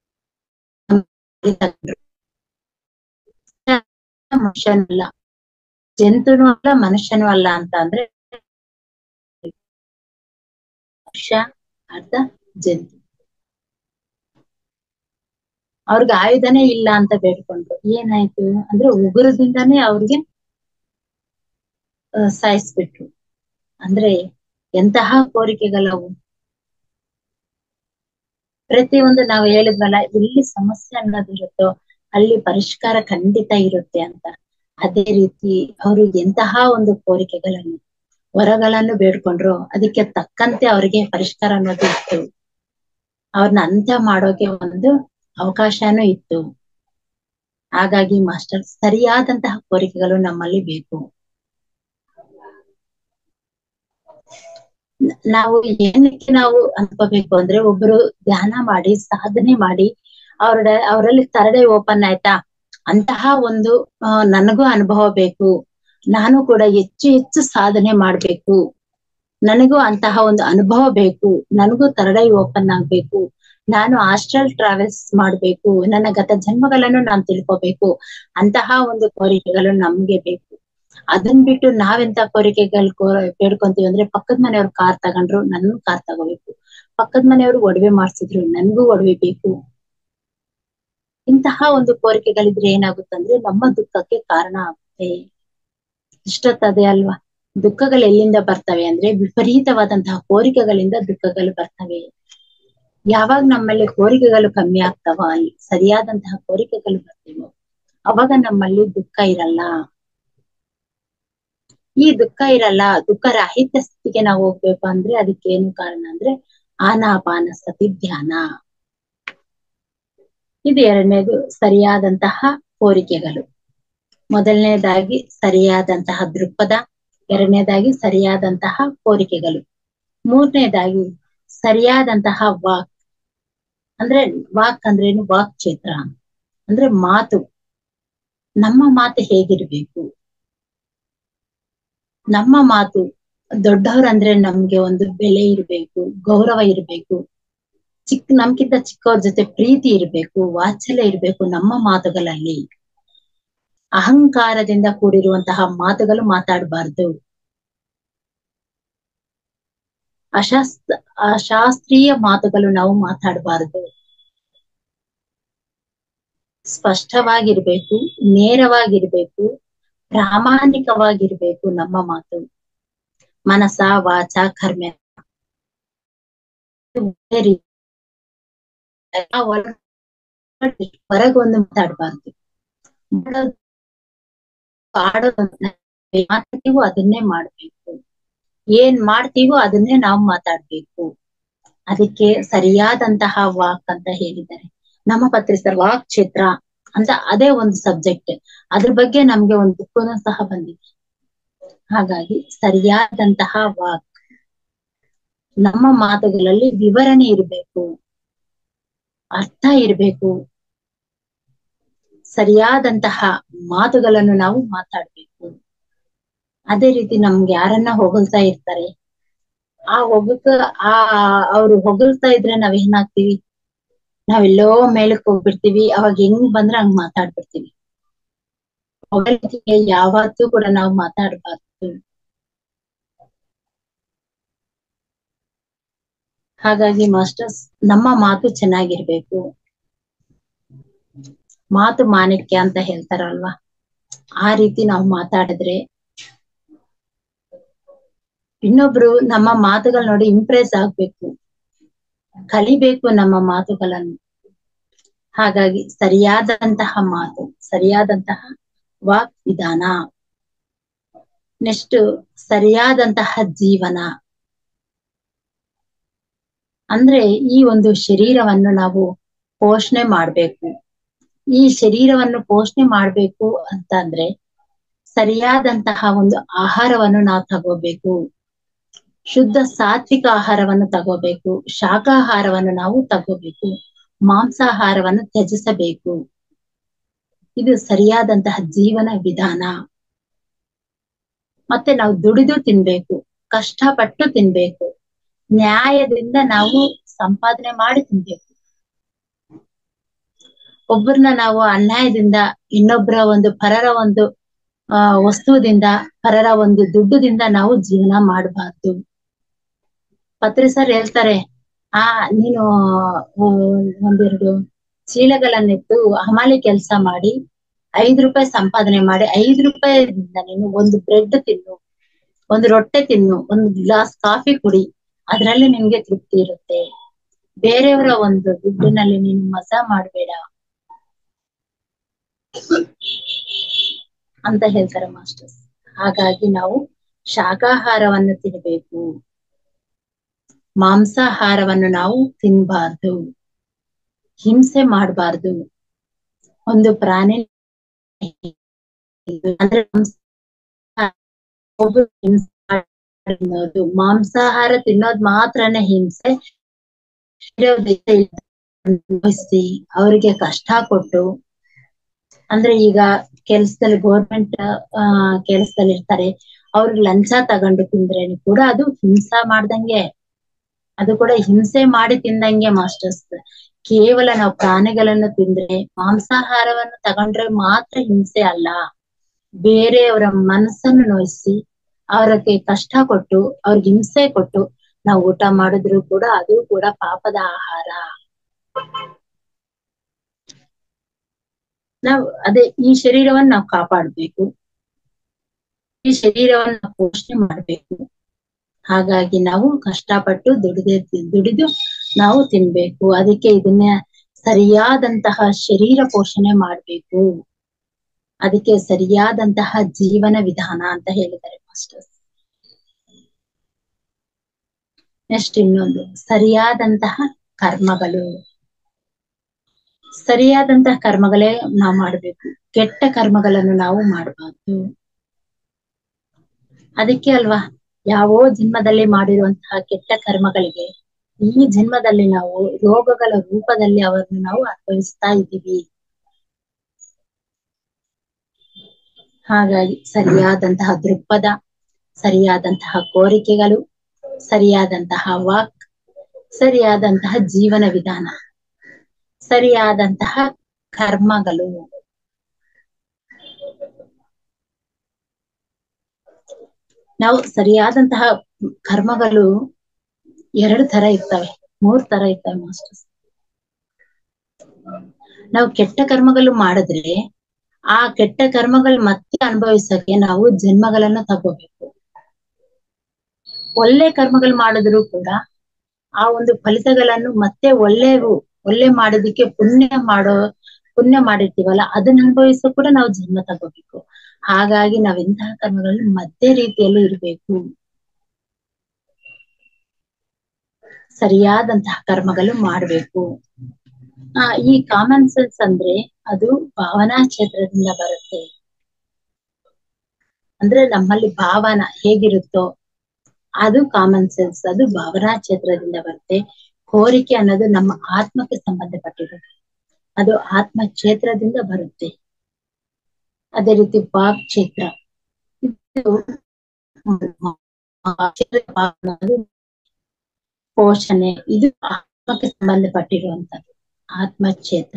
ಮನುಷ್ಯನಲ್ಲ ಜಂತುನು ಅಲ್ಲ ಮನುಷ್ಯನೂ ಅಲ್ಲ ಅಂತ ಅಂದ್ರೆ ಮನುಷ್ಯ ಅರ್ಧ ಜಂತು ಅವ್ರಿಗೆ ಆಯುಧನೇ ಇಲ್ಲ ಅಂತ ಬೇಡ್ಕೊಂಡ್ರು ಏನಾಯ್ತು ಅಂದ್ರೆ ಉಗುರದಿಂದಾನೇ ಅವ್ರಿಗೆ ಆ, ಸಾಯಿಸ್ಬಿಟ್ರು ಅಂದ್ರೆ ಎಂತಹ ಕೋರಿಕೆಗಳವು ಪ್ರತಿಯೊಂದು ನಾವು ಹೇಳಿದ್ವಲ್ಲ ಎಲ್ಲಿ ಸಮಸ್ಯೆ ಅನ್ನೋದು ಇರುತ್ತೋ ಅಲ್ಲಿ ಪರಿಷ್ಕಾರ ಖಂಡಿತ ಇರುತ್ತೆ ಅಂತ ಅದೇ ರೀತಿ ಅವರು ಎಂತಹ ಒಂದು ಕೋರಿಕೆಗಳನ್ನು ವರಗಳನ್ನು ಬೇಡ್ಕೊಂಡ್ರು ಅದಕ್ಕೆ ತಕ್ಕಂತೆ ಅವರಿಗೆ ಪರಿಷ್ಕಾರ ಅನ್ನೋದು ಇತ್ತು ಅವ್ರನ್ನ ಅಂತ್ಯ ಮಾಡೋಕೆ ಒಂದು ಅವಕಾಶನೂ ಇತ್ತು ಹಾಗಾಗಿ ಮಾಸ್ಟರ್ ಸರಿಯಾದಂತಹ ಕೋರಿಕೆಗಳು ನಮ್ಮಲ್ಲಿ ಬೇಕು ನಾವು ಏನಕ್ಕೆ ನಾವು ಅನ್ಕೋಬೇಕು ಅಂದ್ರೆ ಒಬ್ರು ಧ್ಯಾನ ಮಾಡಿ ಸಾಧನೆ ಮಾಡಿ ಅವ್ರ ಅವರಲ್ಲಿ ತರಡೆ ಓಪನ್ ಆಯ್ತಾ ಅಂತಹ ಒಂದು ನನಗೂ ಅನುಭವ ಬೇಕು ನಾನು ಕೂಡ ಹೆಚ್ಚು ಹೆಚ್ಚು ಸಾಧನೆ ಮಾಡ್ಬೇಕು ನನಗೂ ಅಂತಹ ಒಂದು ಅನುಭವ ಬೇಕು ನನಗೂ ತರಡೈ ಓಪನ್ ಆಗ್ಬೇಕು ನಾನು ಹಾಸ್ಟೆಲ್ ಟ್ರಾವೆಲ್ಸ್ ಮಾಡ್ಬೇಕು ನನ್ನ ಗತ ಜನ್ಮಗಳನ್ನು ನಾನು ತಿಳ್ಕೊಬೇಕು ಅಂತಹ ಒಂದು ಕೋರಿಕೆಗಳು ನಮ್ಗೆ ಬೇಕು ಅದನ್ ಬಿಟ್ಟು ನಾವೆಂತ ಕೋರಿಕೆಗಳು ಬೇಡ್ಕೊಂತೀವಿ ಅಂದ್ರೆ ಪಕ್ಕದ ಮನೆಯವ್ರು ಕಾರ್ ತಗೊಂಡ್ರು ನನ್ಗೂ ಕಾರ್ ತಗೋಬೇಕು ಪಕ್ಕದ ಮನೆಯವ್ರು ಒಡವೆ ಮಾಡ್ಸಿದ್ರು ನನ್ಗೂ ಒಡವೆ ಬೇಕು ಇಂತಹ ಒಂದು ಕೋರಿಕೆಗಳಿದ್ರೆ ಏನಾಗುತ್ತಂದ್ರೆ ನಮ್ಮ ದುಃಖಕ್ಕೆ ಕಾರಣ ಆಗುತ್ತೆ ಇಷ್ಟೊತ್ತದೆ ಅಲ್ವಾ ದುಃಖಗಳು ಎಲ್ಲಿಂದ ಬರ್ತವೆ ಅಂದ್ರೆ ವಿಪರೀತವಾದಂತಹ ಕೋರಿಕೆಗಳಿಂದ ದುಃಖಗಳು ಬರ್ತವೆ ಯಾವಾಗ ನಮ್ಮಲ್ಲಿ ಕೋರಿಕೆಗಳು ಕಮ್ಮಿ ಆಗ್ತಾವ ಅಲ್ಲಿ ಸರಿಯಾದಂತಹ ಕೋರಿಕೆಗಳು ಬರ್ತೀವೋ ಅವಾಗ ನಮ್ಮಲ್ಲಿ ದುಃಖ ಇರಲ್ಲ ಈ ದುಃಖ ಇರಲ್ಲ ದುಃಖ ರಾಹಿತ್ಯ ಸ್ಥಿತಿಗೆ ನಾವು ಹೋಗ್ಬೇಕು ಅಂದ್ರೆ ಅದಕ್ಕೆ ಏನು ಕಾರಣ ಅಂದ್ರೆ ಆನಾಪಾನ ಸತಿ ಧ್ಯಾನ ಇದು ಎರಡನೇದು ಸರಿಯಾದಂತಹ ಕೋರಿಕೆಗಳು ಮೊದಲನೇದಾಗಿ ಸರಿಯಾದಂತಹ ದೃಕ್ಪಥ ಎರಡನೇದಾಗಿ ಸರಿಯಾದಂತಹ ಕೋರಿಕೆಗಳು ಮೂರನೇದಾಗಿ ಸರಿಯಾದಂತಹ ವಾಕ್ ಅಂದ್ರೆ ವಾಕ್ ಅಂದ್ರೇನು ವಾಕ್ ಕ್ಷೇತ್ರ ಅಂದ್ರೆ ಮಾತು ನಮ್ಮ ಮಾತು ಹೇಗಿರ್ಬೇಕು ನಮ್ಮ ಮಾತು ದೊಡ್ಡವ್ರಂದ್ರೆ ನಮ್ಗೆ ಒಂದು ಬೆಲೆ ಇರ್ಬೇಕು ಗೌರವ ಇರ್ಬೇಕು ಚಿಕ್ಕ ನಮ್ಗಿಂತ ಚಿಕ್ಕವ್ರ ಜೊತೆ ಪ್ರೀತಿ ಇರ್ಬೇಕು ವಾತ್ಸಲ್ಯ ಇರ್ಬೇಕು ನಮ್ಮ ಮಾತುಗಳಲ್ಲಿ ಅಹಂಕಾರದಿಂದ ಕೂಡಿರುವಂತಹ ಮಾತುಗಳು ಮಾತಾಡಬಾರ್ದು ಅಶಾಸ್ತ್ರ ಅಶಾಸ್ತ್ರೀಯ ಮಾತುಗಳು ನಾವು ಮಾತಾಡಬಾರದು ಸ್ಪಷ್ಟವಾಗಿರ್ಬೇಕು ನೇರವಾಗಿರ್ಬೇಕು ಪ್ರಾಮಾಣಿಕವಾಗಿರ್ಬೇಕು ನಮ್ಮ ಮಾತು ಮನಸ ವಾಚ ಕರ್ಮ ಹೊರಗೊಂದು ಮಾತಾಡಬಾರ್ದು ಮಾತಾಡ್ತೀವೋ ಅದನ್ನೇ ಮಾಡ್ಬೇಕು ಏನ್ ಮಾಡ್ತೀವೋ ಅದನ್ನೇ ನಾವು ಮಾತಾಡ್ಬೇಕು ಅದಕ್ಕೆ ಸರಿಯಾದಂತಹ ವಾಕ್ ಅಂತ ಹೇಳಿದ್ದಾರೆ ನಮ್ಮ ಪತ್ರಿಸರ್ ವಾಕ್ ಕ್ಷೇತ್ರ ಅಂತ ಅದೇ ಒಂದು ಸಬ್ಜೆಕ್ಟ್ ಅದ್ರ ಬಗ್ಗೆ ನಮ್ಗೆ ಒಂದು ಬುಕ್ಕನು ಸಹ ಬಂದಿದೆ ಹಾಗಾಗಿ ಸರಿಯಾದಂತಹ ವಾಕ್ ನಮ್ಮ ಮಾತುಗಳಲ್ಲಿ ವಿವರಣೆ ಇರಬೇಕು ಅರ್ಥ ಇರಬೇಕು ಸರಿಯಾದಂತಹ ಮಾತುಗಳನ್ನು ನಾವು ಮಾತಾಡ್ಬೇಕು ಅದೇ ರೀತಿ ನಮ್ಗೆ ಯಾರನ್ನ ಹೊಗಳ್ತಾ ಇರ್ತಾರೆ ಆ ಹೊಗಳ್ಕ ಆ ಅವ್ರು ಹೊಗಳ್ತಾ ಇದ್ರೆ ನಾವ್ ಏನಾಗ್ತೀವಿ ನಾವೆಲ್ಲೋ ಮೇಲಕ್ ಹೋಗ್ಬಿಡ್ತೀವಿ ಅವಾಗ ಹೆಂಗ್ ಬಂದ್ರೆ ಹಂಗ್ ಮಾತಾಡ್ಬಿಡ್ತೀವಿ ಹೊಗಳಿಕೆಗೆ ಯಾವತ್ತೂ ಕೂಡ ನಾವು ಮಾತಾಡಬಾರ್ದು ಹಾಗಾಗಿ ಮಾಸ್ಟರ್ಸ್ ನಮ್ಮ ಮಾತು ಚೆನ್ನಾಗಿರ್ಬೇಕು ಮಾತು ಮಾಣಿಕ್ಯ ಅಂತ ಹೇಳ್ತಾರಲ್ವಾ ಆ ರೀತಿ ನಾವು ಮಾತಾಡಿದ್ರೆ ಇನ್ನೊಬ್ರು ನಮ್ಮ ಮಾತುಗಳು ನೋಡಿ ಇಂಪ್ರೆಸ್ ಆಗ್ಬೇಕು ಕಲಿಬೇಕು ನಮ್ಮ ಮಾತುಗಳನ್ನು ಹಾಗಾಗಿ ಸರಿಯಾದಂತಹ ಮಾತು ಸರಿಯಾದಂತಹ ವಾಕ್ ವಿಧಾನ ನೆಕ್ಸ್ಟ್ ಸರಿಯಾದಂತಹ ಜೀವನ ಅಂದ್ರೆ ಈ ಒಂದು ಶರೀರವನ್ನು ನಾವು ಪೋಷಣೆ ಮಾಡ್ಬೇಕು ಈ ಶರೀರವನ್ನು ಪೋಷಣೆ ಮಾಡ್ಬೇಕು ಅಂತ ಅಂದ್ರೆ ಸರಿಯಾದಂತಹ ಒಂದು ಆಹಾರವನ್ನು ನಾವು ತಗೋಬೇಕು ಶುದ್ಧ ಸಾತ್ವಿಕ ಆಹಾರವನ್ನು ತಗೋಬೇಕು ಶಾಕಾಹಾರವನ್ನು ನಾವು ತಗೋಬೇಕು ಮಾಂಸಾಹಾರವನ್ನು ತ್ಯಜಿಸಬೇಕು ಇದು ಸರಿಯಾದಂತಹ ಜೀವನ ವಿಧಾನ ಮತ್ತೆ ನಾವು ದುಡಿದು ತಿನ್ಬೇಕು ಕಷ್ಟಪಟ್ಟು ತಿನ್ಬೇಕು ನ್ಯಾಯದಿಂದ ನಾವು ಸಂಪಾದನೆ ಮಾಡಿ ತಿನ್ಬೇಕು ಒಬ್ಬರನ್ನ ನಾವು ಅನ್ಯಾಯದಿಂದ ಇನ್ನೊಬ್ಬರ ಒಂದು ಪರರ ಒಂದು ಆ ವಸ್ತುದಿಂದ ಪರರ ಒಂದು ದುಡ್ಡುದಿಂದ ನಾವು ಜೀವನ ಮಾಡಬಾರ್ದು ಪತ್ರಿ ಸರ್ ಹೇಳ್ತಾರೆ ಆ ನೀನು ಒಂದೆರಡು ಚೀಲಗಳನ್ನಿಟ್ಟು ಹಮಾಲಿ ಕೆಲಸ ಮಾಡಿ ಐದ್ ರೂಪಾಯಿ ಸಂಪಾದನೆ ಮಾಡಿ ಐದ್ ರೂಪಾಯಿದಿಂದ ನೀನು ಒಂದು ಬ್ರೆಡ್ ತಿನ್ನು ಒಂದು ರೊಟ್ಟೆ ತಿನ್ನು ಒಂದು ಗ್ಲಾಸ್ ಕಾಫಿ ಕುಡಿ ಅದ್ರಲ್ಲಿ ನಿನ್ಗೆ ತೃಪ್ತಿ ಇರುತ್ತೆ ಬೇರೆಯವರ ಒಂದು ದುಡ್ಡಿನಲ್ಲಿ ನೀನು ಮಜಾ ಮಾಡ್ಬೇಡ ಅಂತ ಹೇಳ್ತಾರೆ ಮಾಸ್ಟರ್ಸ್ ಹಾಗಾಗಿ ನಾವು ಶಾಕಾಹಾರವನ್ನು ತಿನ್ಬೇಕು ಮಾಂಸಾಹಾರವನ್ನು ನಾವು ತಿನ್ಬಾರ್ದು ಹಿಂಸೆ ಮಾಡಬಾರ್ದು ಒಂದು ಪ್ರಾಣಿ ಅಂದ್ರೆ ತಿನ್ನೋದು ಮಾಂಸಾಹಾರ ತಿನ್ನೋದ್ ಮಾತ್ರನೇ ಹಿಂಸೆ ಅನುಭವಿಸಿ ಅವರಿಗೆ ಕಷ್ಟ ಕೊಟ್ಟು ಅಂದ್ರೆ ಈಗ ಕೆಲ್ಸದಲ್ಲಿ ಗೋರ್ಮೆಂಟ್ ಆ ಕೆಲ್ಸದಲ್ಲಿ ಇರ್ತಾರೆ ಅವ್ರಿಗೆ ಲಂಚ ತಗೊಂಡು ತಿಂದ್ರೆ ಕೂಡ ಅದು ಹಿಂಸಾ ಮಾಡ್ದಂಗೆ ಅದು ಕೂಡ ಹಿಂಸೆ ಮಾಡಿ ತಿಂದಂಗೆ ಮಾಸ್ಟರ್ಸ್ ಕೇವಲ ನಾವು ಪ್ರಾಣಿಗಳನ್ನು ತಿಂದ್ರೆ ಮಾಂಸಾಹಾರವನ್ನು ತಗೊಂಡ್ರೆ ಮಾತ್ರ ಹಿಂಸೆ ಅಲ್ಲ ಬೇರೆಯವರ ಮನಸ್ಸನ್ನು ನೋಯಿಸಿ ಅವ್ರಿಗೆ ಕಷ್ಟ ಕೊಟ್ಟು ಅವ್ರಿಗೆ ಹಿಂಸೆ ಕೊಟ್ಟು ನಾವು ಊಟ ಮಾಡಿದ್ರು ಕೂಡ ಅದು ಕೂಡ ಪಾಪದ ಆಹಾರ ನಾವು ಅದೇ ಈ ಶರೀರವನ್ನ ನಾವು ಕಾಪಾಡ್ಬೇಕು ಈ ಶರೀರವನ್ನ ನಾವು ಪೋಷಣೆ ಮಾಡ್ಬೇಕು ಹಾಗಾಗಿ ನಾವು ಕಷ್ಟಪಟ್ಟು ದುಡಿದ ದುಡಿದು ನಾವು ತಿನ್ಬೇಕು ಅದಕ್ಕೆ ಇದನ್ನ ಸರಿಯಾದಂತಹ ಶರೀರ ಪೋಷಣೆ ಮಾಡ್ಬೇಕು ಅದಕ್ಕೆ ಸರಿಯಾದಂತಹ ಜೀವನ ವಿಧಾನ ಅಂತ ಹೇಳಿದ್ದಾರೆ ಮಾಸ್ಟರ್ಸ್ ನೆಕ್ಸ್ಟ್ ಇನ್ನೊಂದು ಸರಿಯಾದಂತಹ ಕರ್ಮಗಳು ಸರಿಯಾದಂತಹ ಕರ್ಮಗಳೇ ನಾವು ಮಾಡ್ಬೇಕು ಕೆಟ್ಟ ಕರ್ಮಗಳನ್ನು ನಾವು ಮಾಡಬಾರ್ದು ಅದಕ್ಕೆ ಅಲ್ವಾ ಯಾವೋ ಜನ್ಮದಲ್ಲಿ ಮಾಡಿರುವಂತಹ ಕೆಟ್ಟ ಕರ್ಮಗಳಿಗೆ ಈ ಜನ್ಮದಲ್ಲಿ ನಾವು ರೋಗಗಳ ರೂಪದಲ್ಲಿ ಅವರನ್ನು ನಾವು ಅನುಭವಿಸ್ತಾ ಇದ್ದೀವಿ ಹಾಗಾಗಿ ಸರಿಯಾದಂತಹ ದೃಕ್ಪಥ ಸರಿಯಾದಂತಹ ಕೋರಿಕೆಗಳು ಸರಿಯಾದಂತಹ ವಾಕ್ ಸರಿಯಾದಂತಹ ಜೀವನ ವಿಧಾನ ಸರಿಯಾದಂತಹ ಕರ್ಮಗಳು ನಾವು ಸರಿಯಾದಂತಹ ಕರ್ಮಗಳು ಎರಡು ತರ ಇರ್ತವೆ ಮೂರ್ ತರ ಇರ್ತವೆ ಮಾಸ್ಟರ್ಸ್ ನಾವು ಕೆಟ್ಟ ಕರ್ಮಗಳು ಮಾಡಿದ್ರೆ ಆ ಕೆಟ್ಟ ಕರ್ಮಗಳು ಮತ್ತೆ ಅನುಭವಿಸಕ್ಕೆ ನಾವು ಜನ್ಮಗಳನ್ನ ತಗೋಬೇಕು ಒಳ್ಳೆ ಕರ್ಮಗಳು ಮಾಡಿದ್ರು ಕೂಡ ಆ ಒಂದು ಫಲಿತಗಳನ್ನು ಮತ್ತೆ ಒಳ್ಳೆವು ಒಳ್ಳೆ ಮಾಡೋದಿಕ್ಕೆ ಪುಣ್ಯ ಮಾಡೋ ಪುಣ್ಯ ಮಾಡಿರ್ತೀವಲ್ಲ ಅದನ್ನ ಅನುಭವಿಸೋ ಕೂಡ ನಾವು ಜನ್ಮ ತಗೋಬೇಕು ಹಾಗಾಗಿ ನಾವ್ ಇಂತಹ ಕರ್ಮಗಳಲ್ಲಿ ಮಧ್ಯ ರೀತಿಯಲ್ಲಿ ಇರ್ಬೇಕು ಸರಿಯಾದಂತಹ ಕರ್ಮಗಳು ಮಾಡ್ಬೇಕು ಆ ಈ ಕಾಮನ್ ಸೆನ್ಸ್ ಅಂದ್ರೆ ಅದು ಭಾವನಾ ಕ್ಷೇತ್ರದಿಂದ ಬರುತ್ತೆ ಅಂದ್ರೆ ನಮ್ಮಲ್ಲಿ ಭಾವನ ಹೇಗಿರುತ್ತೋ ಅದು ಕಾಮನ್ ಸೆನ್ಸ್ ಅದು ಭಾವನಾ ಕ್ಷೇತ್ರದಿಂದ ಬರುತ್ತೆ ಕೋರಿಕೆ ಅನ್ನೋದು ನಮ್ಮ ಆತ್ಮಕ್ಕೆ ಸಂಬಂಧಪಟ್ಟಿರೋದು ಅದು ಆತ್ಮ ಕ್ಷೇತ್ರದಿಂದ ಬರುತ್ತೆ ಅದೇ ರೀತಿ ವಾಕ್ ಕ್ಷೇತ್ರ ಇದು ಪೋಷಣೆ ಇದು ಆತ್ಮಕ್ಕೆ ಸಂಬಂಧಪಟ್ಟಿರುವಂತದ್ದು ಆತ್ಮ ಕ್ಷೇತ್ರ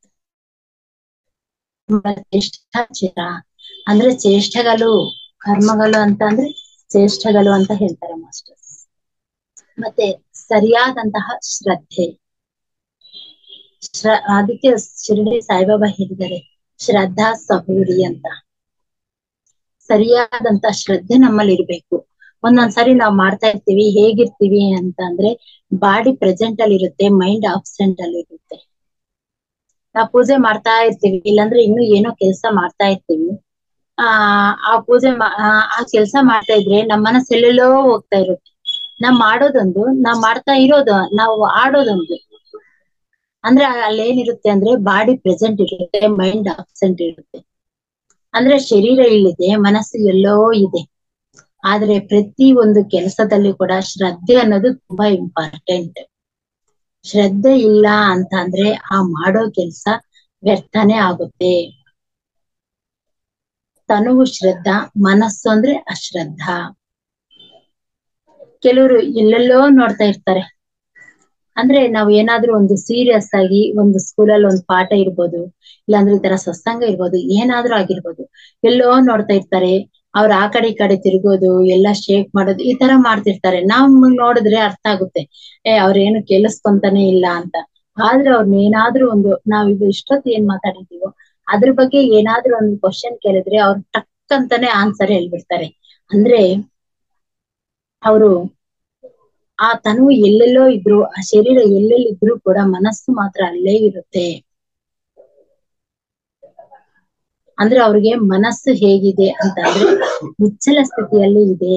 ಚೇಷ್ಟ ಕ್ಷೇತ್ರ ಅಂದ್ರೆ ಚೇಷ್ಟೆಗಳು ಕರ್ಮಗಳು ಅಂತ ಅಂದ್ರೆ ಚೇಷ್ಟೆಗಳು ಅಂತ ಹೇಳ್ತಾರೆ ಮಾಸ್ಟರ್ಸ್ ಮತ್ತೆ ಸರಿಯಾದಂತಹ ಶ್ರದ್ಧೆ ಶ್ರ ಅದಕ್ಕೆ ಶಿರಡಿ ಸಾಯಿಬಾಬಾ ಹೇಳಿದ್ದಾರೆ ಶ್ರದ್ಧಾ ಸಹೂರಿ ಅಂತ ಸರಿಯಾದಂತ ಶ್ರದ್ಧೆ ನಮ್ಮಲ್ಲಿ ಇರ್ಬೇಕು ಒಂದೊಂದ್ಸರಿ ನಾವ್ ಮಾಡ್ತಾ ಇರ್ತೀವಿ ಹೇಗಿರ್ತೀವಿ ಅಂತ ಅಂದ್ರೆ ಬಾಡಿ ಪ್ರೆಸೆಂಟ್ ಅಲ್ಲಿ ಇರುತ್ತೆ ಮೈಂಡ್ ಆಬ್ಸೆಂಟ್ ಅಲ್ಲಿ ಇರುತ್ತೆ ನಾವ್ ಪೂಜೆ ಮಾಡ್ತಾ ಇರ್ತೀವಿ ಇಲ್ಲಾಂದ್ರೆ ಇನ್ನು ಏನೋ ಕೆಲಸ ಮಾಡ್ತಾ ಇರ್ತೀವಿ ಆ ಆ ಪೂಜೆ ಆ ಕೆಲಸ ಮಾಡ್ತಾ ಇದ್ರೆ ನಮ್ಮ ಮನಸ್ಸು ಎಲ್ಲೆಲ್ಲೋ ಹೋಗ್ತಾ ಇರುತ್ತೆ ನಾವ್ ಮಾಡೋದೊಂದು ನಾವ್ ಮಾಡ್ತಾ ಇರೋದು ನಾವು ಆಡೋದೊಂದು ಅಂದ್ರೆ ಅಲ್ಲಿ ಏನಿರುತ್ತೆ ಅಂದ್ರೆ ಬಾಡಿ ಪ್ರೆಸೆಂಟ್ ಇರುತ್ತೆ ಮೈಂಡ್ ಆಬ್ಸೆಂಟ್ ಇರುತ್ತೆ ಅಂದ್ರೆ ಶರೀರ ಇಲ್ಲಿದೆ ಮನಸ್ಸು ಎಲ್ಲೋ ಇದೆ ಆದ್ರೆ ಪ್ರತಿ ಒಂದು ಕೆಲಸದಲ್ಲಿ ಕೂಡ ಶ್ರದ್ಧೆ ಅನ್ನೋದು ತುಂಬಾ ಇಂಪಾರ್ಟೆಂಟ್ ಶ್ರದ್ಧೆ ಇಲ್ಲ ಅಂತ ಅಂದ್ರೆ ಆ ಮಾಡೋ ಕೆಲ್ಸ ವ್ಯರ್ಥನೆ ಆಗುತ್ತೆ ತನುವು ಶ್ರದ್ಧಾ ಮನಸ್ಸು ಅಂದ್ರೆ ಅಶ್ರದ್ಧಾ ಕೆಲವರು ಎಲ್ಲೆಲ್ಲೋ ನೋಡ್ತಾ ಇರ್ತಾರೆ ಅಂದ್ರೆ ನಾವ್ ಏನಾದ್ರೂ ಒಂದು ಸೀರಿಯಸ್ ಆಗಿ ಒಂದು ಸ್ಕೂಲಲ್ಲಿ ಒಂದು ಪಾಠ ಇರ್ಬೋದು ಇಲ್ಲಾಂದ್ರೆ ಈ ತರ ಸತ್ಸಂಗ ಇರ್ಬೋದು ಏನಾದ್ರೂ ಆಗಿರ್ಬೋದು ಎಲ್ಲೋ ನೋಡ್ತಾ ಇರ್ತಾರೆ ಅವ್ರ ಆ ಕಡೆ ಈ ಕಡೆ ತಿರುಗೋದು ಎಲ್ಲ ಶೇಕ್ ಮಾಡೋದು ಈ ತರ ಮಾಡ್ತಿರ್ತಾರೆ ನಾವ್ ನೋಡಿದ್ರೆ ಅರ್ಥ ಆಗುತ್ತೆ ಏ ಅವ್ರೇನು ಕೇಳಿಸ್ಕೊಂತಾನೆ ಇಲ್ಲ ಅಂತ ಆದ್ರೆ ಅವ್ರನ್ನ ಏನಾದ್ರೂ ಒಂದು ನಾವ್ ಇದು ಇಷ್ಟೊತ್ತು ಏನ್ ಮಾತಾಡಿದೀವೋ ಅದ್ರ ಬಗ್ಗೆ ಏನಾದ್ರೂ ಒಂದು ಕ್ವಶನ್ ಕೇಳಿದ್ರೆ ಅವ್ರು ಟಕ್ ಅಂತಾನೆ ಆನ್ಸರ್ ಹೇಳ್ಬಿಡ್ತಾರೆ ಅಂದ್ರೆ ಅವರು ಆ ತನು ಎಲ್ಲೆಲ್ಲೋ ಇದ್ರು ಆ ಶರೀರ ಎಲ್ಲೆಲ್ಲಿದ್ರು ಕೂಡ ಮನಸ್ಸು ಮಾತ್ರ ಅಲ್ಲೇ ಇರುತ್ತೆ ಅಂದ್ರೆ ಅವ್ರಿಗೆ ಮನಸ್ಸು ಹೇಗಿದೆ ಅಂತ ಅಂದ್ರೆ ನಿಚ್ಚಲ ಸ್ಥಿತಿಯಲ್ಲಿ ಇದೆ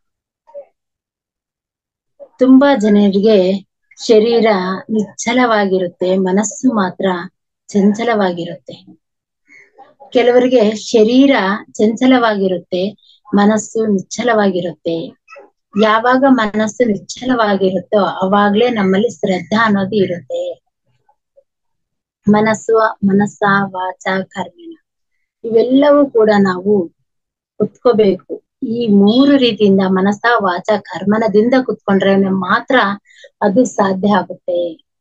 ತುಂಬಾ ಜನರಿಗೆ ಶರೀರ ನಿಚ್ಚಲವಾಗಿರುತ್ತೆ ಮನಸ್ಸು ಮಾತ್ರ ಚಂಚಲವಾಗಿರುತ್ತೆ ಕೆಲವರಿಗೆ ಶರೀರ ಚಂಚಲವಾಗಿರುತ್ತೆ ಮನಸ್ಸು ನಿಚ್ಚಲವಾಗಿರುತ್ತೆ ಯಾವಾಗ ಮನಸ್ಸು ನಿಚ್ಚಲವಾಗಿರುತ್ತೋ ಅವಾಗ್ಲೇ ನಮ್ಮಲ್ಲಿ ಶ್ರದ್ಧಾ ಅನ್ನೋದು ಇರುತ್ತೆ ಮನಸ್ಸು ಮನಸ್ಸ ವಾಚ ಕರ್ಮಿಣ ಇವೆಲ್ಲವೂ ಕೂಡ ನಾವು ಕುತ್ಕೋಬೇಕು ಈ ಮೂರು ರೀತಿಯಿಂದ ಮನಸ್ಸ ವಾಚ ಕರ್ಮನದಿಂದ ಕುತ್ಕೊಂಡ್ರೆ ಮಾತ್ರ ಅದು ಸಾಧ್ಯ ಆಗುತ್ತೆ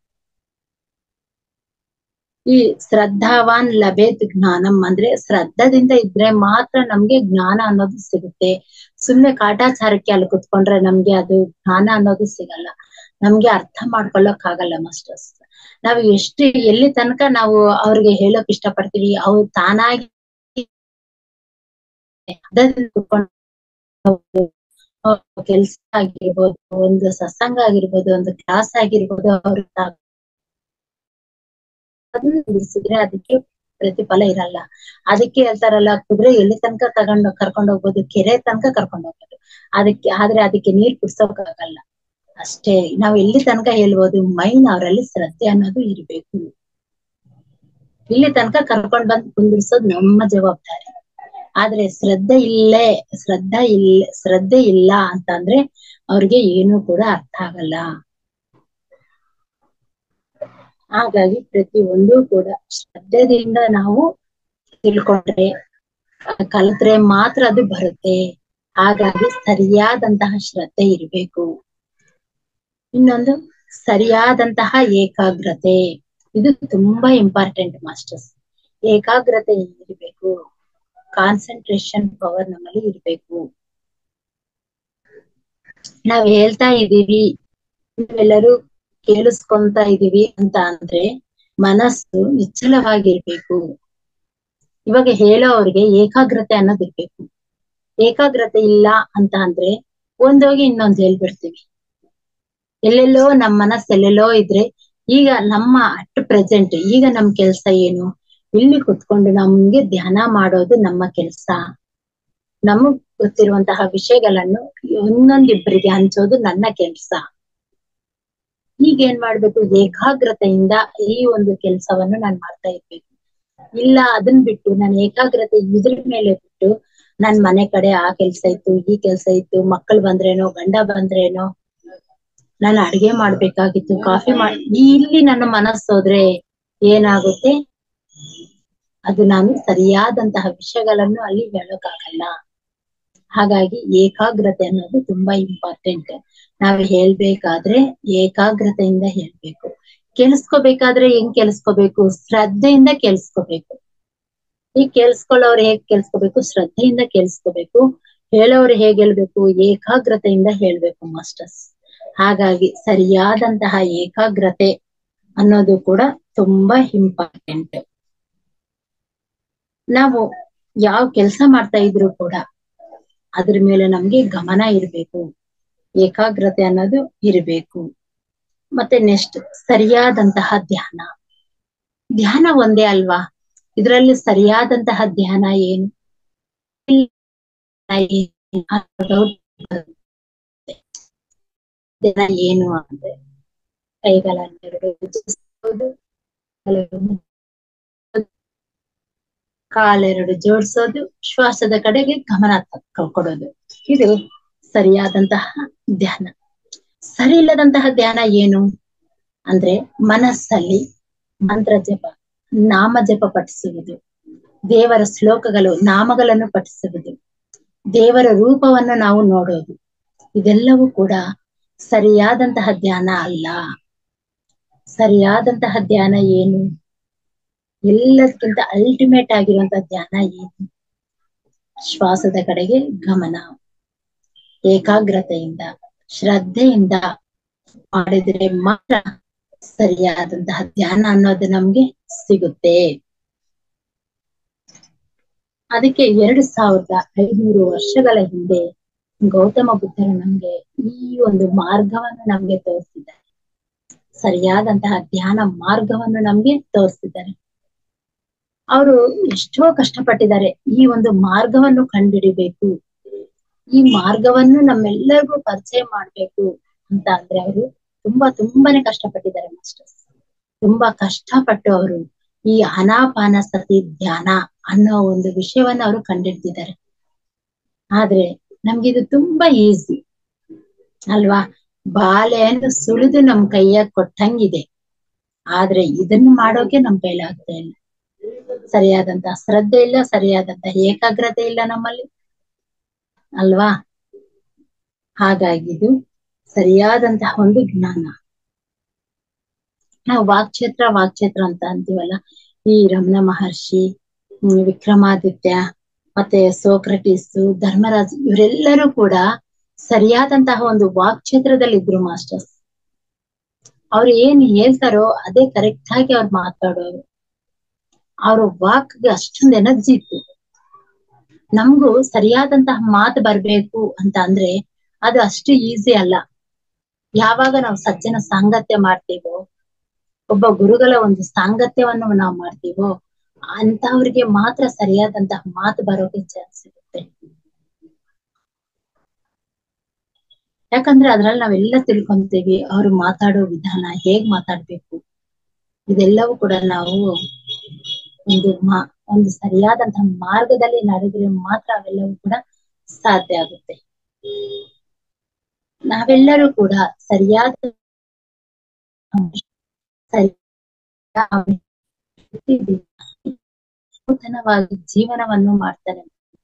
ಈ ಶ್ರದ್ಧಾವಾನ್ ಲಭೇತ್ ಜ್ಞಾನಂ ಅಂದ್ರೆ ಶ್ರದ್ಧದಿಂದ ಇದ್ರೆ ಮಾತ್ರ ನಮ್ಗೆ ಜ್ಞಾನ ಅನ್ನೋದು ಸಿಗುತ್ತೆ ಸುಮ್ನೆ ಕಾಟಾಚಾರಕ್ಕೆ ಅಲ್ಲಿ ಕುತ್ಕೊಂಡ್ರೆ ನಮ್ಗೆ ಅದು ಜ್ಞಾನ ಅನ್ನೋದು ಸಿಗಲ್ಲ ನಮ್ಗೆ ಅರ್ಥ ಮಾಡ್ಕೊಳ್ಳಕ್ ಆಗಲ್ಲ ಮಾಸ್ಟರ್ಸ್ ನಾವು ಎಷ್ಟು ಎಲ್ಲಿ ತನಕ ನಾವು ಅವ್ರಿಗೆ ಹೇಳಕ್ ಇಷ್ಟಪಡ್ತೀವಿ ಅವ್ರು ತಾನಾಗಿ ಕೆಲ್ಸ ಆಗಿರ್ಬೋದು ಒಂದು ಸತ್ಸಂಗ ಆಗಿರ್ಬೋದು ಒಂದು ಕ್ಲಾಸ್ ಆಗಿರ್ಬೋದು ಅವ್ರ ಅದನ್ನ ಬಿಡಿಸಿದ್ರೆ ಅದಕ್ಕೆ ಪ್ರತಿಫಲ ಇರಲ್ಲ ಅದಕ್ಕೆ ಹೇಳ್ತಾರಲ್ಲ ಕುದುರೆ ಎಲ್ಲಿ ತನಕ ತಗೊಂಡು ಕರ್ಕೊಂಡು ಹೋಗ್ಬೋದು ಕೆರೆ ತನಕ ಕರ್ಕೊಂಡು ಹೋಗ್ಬೋದು ಅದಕ್ಕೆ ಆದ್ರೆ ಅದಕ್ಕೆ ನೀರ್ ಕುಡ್ಸೋಕ್ ಆಗಲ್ಲ ಅಷ್ಟೇ ನಾವ್ ಎಲ್ಲಿ ತನಕ ಹೇಳ್ಬೋದು ಮೈನ್ ಅವರಲ್ಲಿ ಶ್ರದ್ಧೆ ಅನ್ನೋದು ಇರ್ಬೇಕು ಇಲ್ಲಿ ತನಕ ಕರ್ಕೊಂಡ್ ಬಂದ್ ಕುಂದಿರ್ಸೋದ್ ನಮ್ಮ ಜವಾಬ್ದಾರಿ ಆದ್ರೆ ಶ್ರದ್ಧೆ ಇಲ್ಲೇ ಶ್ರದ್ಧಾ ಇಲ್ಲ ಶ್ರದ್ಧೆ ಇಲ್ಲ ಅಂತಂದ್ರೆ ಅವ್ರಿಗೆ ಏನು ಕೂಡ ಅರ್ಥ ಆಗಲ್ಲ ಹಾಗಾಗಿ ಪ್ರತಿ ಒಂದು ಕೂಡ ಶ್ರದ್ಧೆದಿಂದ ನಾವು ತಿಳ್ಕೊಂಡ್ರೆ ಕಲಿತ್ರೆ ಮಾತ್ರ ಅದು ಬರುತ್ತೆ ಹಾಗಾಗಿ ಸರಿಯಾದಂತಹ ಶ್ರದ್ಧೆ ಇರ್ಬೇಕು ಇನ್ನೊಂದು ಸರಿಯಾದಂತಹ ಏಕಾಗ್ರತೆ ಇದು ತುಂಬಾ ಇಂಪಾರ್ಟೆಂಟ್ ಮಾಸ್ಟರ್ಸ್ ಏಕಾಗ್ರತೆ ಇರ್ಬೇಕು ಕಾನ್ಸಂಟ್ರೇಷನ್ ಪವರ್ ನಮ್ಮಲ್ಲಿ ಇರ್ಬೇಕು ನಾವ್ ಹೇಳ್ತಾ ಇದೀವಿ ನೀವೆಲ್ಲರೂ ಕೇಳಿಸ್ಕೊಂತ ಇದೀವಿ ಅಂತ ಅಂದ್ರೆ ಮನಸ್ಸು ನಿಚ್ಚಲವಾಗಿರ್ಬೇಕು ಇವಾಗ ಹೇಳೋ ಅವ್ರಿಗೆ ಏಕಾಗ್ರತೆ ಅನ್ನೋದು ಇರ್ಬೇಕು ಏಕಾಗ್ರತೆ ಇಲ್ಲ ಅಂತ ಅಂದ್ರೆ ಒಂದೋಗಿ ಇನ್ನೊಂದ್ ಹೇಳ್ಬಿಡ್ತೀವಿ ಎಲ್ಲೆಲ್ಲೋ ನಮ್ ಮನಸ್ಸು ಎಲ್ಲೆಲ್ಲೋ ಇದ್ರೆ ಈಗ ನಮ್ಮ ಅಟ್ ಪ್ರೆಸೆಂಟ್ ಈಗ ನಮ್ ಕೆಲ್ಸ ಏನು ಇಲ್ಲಿ ಕುತ್ಕೊಂಡು ನಮ್ಗೆ ಧ್ಯಾನ ಮಾಡೋದು ನಮ್ಮ ಕೆಲ್ಸ ನಮಗ್ ಗೊತ್ತಿರುವಂತಹ ವಿಷಯಗಳನ್ನು ಇನ್ನೊಂದಿಬ್ಬರಿಗೆ ಹಂಚೋದು ನನ್ನ ಕೆಲ್ಸ ಈಗ ಏನ್ ಮಾಡ್ಬೇಕು ಏಕಾಗ್ರತೆಯಿಂದ ಈ ಒಂದು ಕೆಲ್ಸವನ್ನು ನಾನ್ ಮಾಡ್ತಾ ಇರ್ಬೇಕು ಇಲ್ಲ ಅದನ್ ಬಿಟ್ಟು ನಾನು ಏಕಾಗ್ರತೆ ಇದ್ರ ಮೇಲೆ ಬಿಟ್ಟು ನನ್ ಮನೆ ಕಡೆ ಆ ಕೆಲ್ಸ ಇತ್ತು ಈ ಕೆಲ್ಸ ಇತ್ತು ಮಕ್ಕಳು ಬಂದ್ರೇನೋ ಗಂಡ ಬಂದ್ರೇನೋ ನಾನು ಅಡ್ಗೆ ಮಾಡ್ಬೇಕಾಗಿತ್ತು ಕಾಫಿ ಮಾಡ್ ಇಲ್ಲಿ ನನ್ನ ಮನಸ್ಸು ಹೋದ್ರೆ ಏನಾಗುತ್ತೆ ಅದು ನಾನು ಸರಿಯಾದಂತಹ ವಿಷಯಗಳನ್ನು ಅಲ್ಲಿ ಹೇಳೋಕ್ಕಾಗಲ್ಲ ಹಾಗಾಗಿ ಏಕಾಗ್ರತೆ ಅನ್ನೋದು ತುಂಬಾ ಇಂಪಾರ್ಟೆಂಟ್ ನಾವ್ ಹೇಳ್ಬೇಕಾದ್ರೆ ಏಕಾಗ್ರತೆಯಿಂದ ಹೇಳ್ಬೇಕು ಕೆಲ್ಸ್ಕೋಬೇಕಾದ್ರೆ ಹೆಂಗ್ ಕೆಲ್ಸ್ಕೋಬೇಕು ಶ್ರದ್ಧೆಯಿಂದ ಕೆಲ್ಸ್ಕೋಬೇಕು ಈ ಕೆಲ್ಸ್ಕೊಳ್ಳೋರು ಹೇಗ್ ಕೆಲ್ಸ್ಕೋಬೇಕು ಶ್ರದ್ಧೆಯಿಂದ ಕೆಲ್ಸ್ಕೋಬೇಕು ಹೇಳೋರು ಹೇಗ್ ಹೇಳ್ಬೇಕು ಏಕಾಗ್ರತೆಯಿಂದ ಹೇಳ್ಬೇಕು ಮಾಸ್ಟರ್ಸ್ ಹಾಗಾಗಿ ಸರಿಯಾದಂತಹ ಏಕಾಗ್ರತೆ ಅನ್ನೋದು ಕೂಡ ತುಂಬಾ ಇಂಪಾರ್ಟೆಂಟ್ ನಾವು ಯಾವ ಕೆಲ್ಸ ಮಾಡ್ತಾ ಇದ್ರು ಕೂಡ ಅದ್ರ ಮೇಲೆ ನಮ್ಗೆ ಗಮನ ಇರ್ಬೇಕು ಏಕಾಗ್ರತೆ ಅನ್ನೋದು ಇರ್ಬೇಕು ಮತ್ತೆ ನೆಕ್ಸ್ಟ್ ಸರಿಯಾದಂತಹ ಧ್ಯಾನ ಧ್ಯಾನ ಒಂದೇ ಅಲ್ವಾ ಇದರಲ್ಲಿ ಸರಿಯಾದಂತಹ ಧ್ಯಾನ ಏನು ಧ್ಯಾನ ಏನು ಅಂದ್ರೆ ಕೈಗಳನ್ನು ಕಾಲೆರಡು ಜೋಡಿಸೋದು ಶ್ವಾಸದ ಕಡೆಗೆ ಗಮನ ಕೊಡೋದು ಇದು ಸರಿಯಾದಂತಹ ಧ್ಯಾನ ಸರಿ ಇಲ್ಲದಂತಹ ಧ್ಯಾನ ಏನು ಅಂದ್ರೆ ಮನಸ್ಸಲ್ಲಿ ಮಂತ್ರ ಜಪ ನಾಮ ಜಪ ಪಠಿಸುವುದು ದೇವರ ಶ್ಲೋಕಗಳು ನಾಮಗಳನ್ನು ಪಠಿಸುವುದು ದೇವರ ರೂಪವನ್ನು ನಾವು ನೋಡೋದು ಇದೆಲ್ಲವೂ ಕೂಡ ಸರಿಯಾದಂತಹ ಧ್ಯಾನ ಅಲ್ಲ ಸರಿಯಾದಂತಹ ಧ್ಯಾನ ಏನು ಎಲ್ಲದಕ್ಕಿಂತ ಅಲ್ಟಿಮೇಟ್ ಆಗಿರುವಂತಹ ಧ್ಯಾನ ಏನು ಶ್ವಾಸದ ಕಡೆಗೆ ಗಮನ ಏಕಾಗ್ರತೆಯಿಂದ ಶ್ರದ್ಧೆಯಿಂದ ಮಾಡಿದ್ರೆ ಮಾತ್ರ ಸರಿಯಾದಂತಹ ಧ್ಯಾನ ಅನ್ನೋದು ನಮ್ಗೆ ಸಿಗುತ್ತೆ ಅದಕ್ಕೆ ಎರಡು ಸಾವಿರದ ಐನೂರು ವರ್ಷಗಳ ಹಿಂದೆ ಗೌತಮ ಬುದ್ಧರು ನಮ್ಗೆ ಈ ಒಂದು ಮಾರ್ಗವನ್ನು ನಮ್ಗೆ ತೋರಿಸಿದ್ದಾರೆ ಸರಿಯಾದಂತಹ ಧ್ಯಾನ ಮಾರ್ಗವನ್ನು ನಮ್ಗೆ ತೋರಿಸಿದ್ದಾರೆ ಅವರು ಎಷ್ಟೋ ಕಷ್ಟಪಟ್ಟಿದ್ದಾರೆ ಈ ಒಂದು ಮಾರ್ಗವನ್ನು ಕಂಡುಹಿಡಿಬೇಕು ಈ ಮಾರ್ಗವನ್ನು ನಮ್ಮೆಲ್ಲರಿಗೂ ಪರಿಚಯ ಮಾಡ್ಬೇಕು ಅಂತ ಅಂದ್ರೆ ಅವರು ತುಂಬಾ ತುಂಬಾನೇ ಕಷ್ಟಪಟ್ಟಿದ್ದಾರೆ ಮಾಸ್ಟರ್ಸ್ ತುಂಬಾ ಕಷ್ಟಪಟ್ಟು ಅವರು ಈ ಅನಾಪಾನ ಸತಿ ಧ್ಯಾನ ಅನ್ನೋ ಒಂದು ವಿಷಯವನ್ನ ಅವರು ಕಂಡಿಡ್ತಿದ್ದಾರೆ ಆದ್ರೆ ನಮ್ಗೆ ಇದು ತುಂಬಾ ಈಸಿ ಅಲ್ವಾ ಬಾಳೆಹಣ್ಣು ಸುಳಿದು ನಮ್ ಕೈಯಾಗ ಕೊಟ್ಟಂಗಿದೆ ಆದ್ರೆ ಇದನ್ನ ಮಾಡೋಕೆ ನಮ್ ಕೈಲಾಗ್ತಾ ಇಲ್ಲ ಸರಿಯಾದಂತ ಶ್ರದ್ಧೆ ಇಲ್ಲ ಸರಿಯಾದಂತ ಏಕಾಗ್ರತೆ ಇಲ್ಲ ನಮ್ಮಲ್ಲಿ ಅಲ್ವಾ ಹಾಗಾಗಿ ಇದು ಸರಿಯಾದಂತಹ ಒಂದು ಜ್ಞಾನ ನಾವು ವಾಕ್ಕ್ಷೇತ್ರ ವಾಕ್ಕ್ಷೇತ್ರ ಅಂತ ಅಂತೀವಲ್ಲ ಈ ರಮಣ ಮಹರ್ಷಿ ಹ್ಮ್, ವಿಕ್ರಮಾದಿತ್ಯ ಮತ್ತೆ ಸೋಕ್ರಟಿಸ್ ಧರ್ಮರಾಜ್ ಇವರೆಲ್ಲರೂ ಕೂಡ ಸರಿಯಾದಂತಹ ಒಂದು ವಾಕ್ಕ್ಷೇತ್ರದಲ್ಲಿ ಇದ್ರು ಮಾಸ್ಟರ್ಸ್ ಅವ್ರು ಏನ್ ಹೇಳ್ತಾರೋ ಅದೇ ಕರೆಕ್ಟ್ ಆಗಿ ಅವ್ರು ಮಾತಾಡೋರು ಅವ್ರ ವಾಕ್ಗೆ ಅಷ್ಟೊಂದು ಎನರ್ಜಿ ಇತ್ತು ನಮ್ಗೂ ಸರಿಯಾದಂತಹ ಮಾತು ಬರ್ಬೇಕು ಅಂತ ಅಂದ್ರೆ ಅದು ಅಷ್ಟು ಈಸಿ ಅಲ್ಲ ಯಾವಾಗ ನಾವು ಸಜ್ಜನ ಸಾಂಗತ್ಯ ಮಾಡ್ತೀವೋ ಒಬ್ಬ ಗುರುಗಳ ಒಂದು ಸಾಂಗತ್ಯವನ್ನು ನಾವು ಮಾಡ್ತೀವೋ ಅಂತವ್ರಿಗೆ ಮಾತ್ರ ಸರಿಯಾದಂತಹ ಮಾತು ಬರೋಕೆ ಚಾನ್ಸ್ ಇರುತ್ತೆ ಯಾಕಂದ್ರೆ ಅದ್ರಲ್ಲಿ ನಾವೆಲ್ಲ ತಿಳ್ಕೊಂತೀವಿ ಅವ್ರು ಮಾತಾಡೋ ವಿಧಾನ ಹೇಗ್ ಮಾತಾಡ್ಬೇಕು ಇದೆಲ್ಲವೂ ಕೂಡ ನಾವು ಒಂದು ಮಾ ಒಂದು ಸರಿಯಾದಂತಹ ಮಾರ್ಗದಲ್ಲಿ ನಡೆದ್ರೆ ಮಾತ್ರ ಅವೆಲ್ಲವೂ ಕೂಡ ಸಾಧ್ಯ ಆಗುತ್ತೆ ನಾವೆಲ್ಲರೂ ಕೂಡ ಸರಿಯಾದ ಸರಿ ನೂತನವಾಗಿ ಜೀವನವನ್ನು ಮಾಡ್ತಾನೆ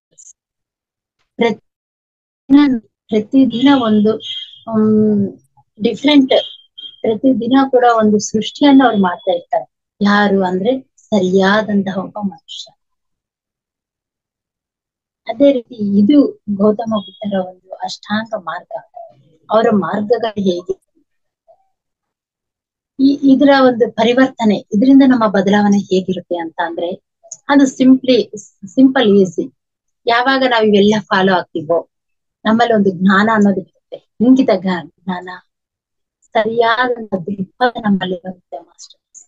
ಪ್ರತಿದಿನ ಪ್ರತಿದಿನ ಒಂದು ಡಿಫ್ರೆಂಟ್ ಪ್ರತಿದಿನ ಕೂಡ ಒಂದು ಸೃಷ್ಟಿಯನ್ನು ಅವ್ರು ಮಾಡ್ತಾ ಇರ್ತಾರೆ ಯಾರು ಅಂದ್ರೆ ಸರಿಯಾದಂತಹ ಒಬ್ಬ ಮನುಷ್ಯ ಅದೇ ರೀತಿ ಇದು ಗೌತಮ ಬುದ್ಧರ ಒಂದು ಅಷ್ಟಾಂಗ ಮಾರ್ಗ ಅವರ ಮಾರ್ಗಗಳು ಹೇಗೆ ಈ ಇದರ ಒಂದು ಪರಿವರ್ತನೆ ಇದರಿಂದ ನಮ್ಮ ಬದಲಾವಣೆ ಹೇಗಿರುತ್ತೆ ಅಂತ ಅಂದ್ರೆ ಅದು ಸಿಂಪ್ಲಿ ಸಿಂಪಲ್ ಈಸಿ ಯಾವಾಗ ನಾವು ಇವೆಲ್ಲ ಫಾಲೋ ಆಗ್ತೀವೋ ನಮ್ಮಲ್ಲಿ ಒಂದು ಜ್ಞಾನ ಅನ್ನೋದು ಇರುತ್ತೆ ಇಂಗಿತ ಜ್ಞಾನ ಸರಿಯಾದ ದೃಕ್ಪಥ ನಮ್ಮಲ್ಲಿ ಬರುತ್ತೆ ಮಾಸ್ಟರ್ಸ್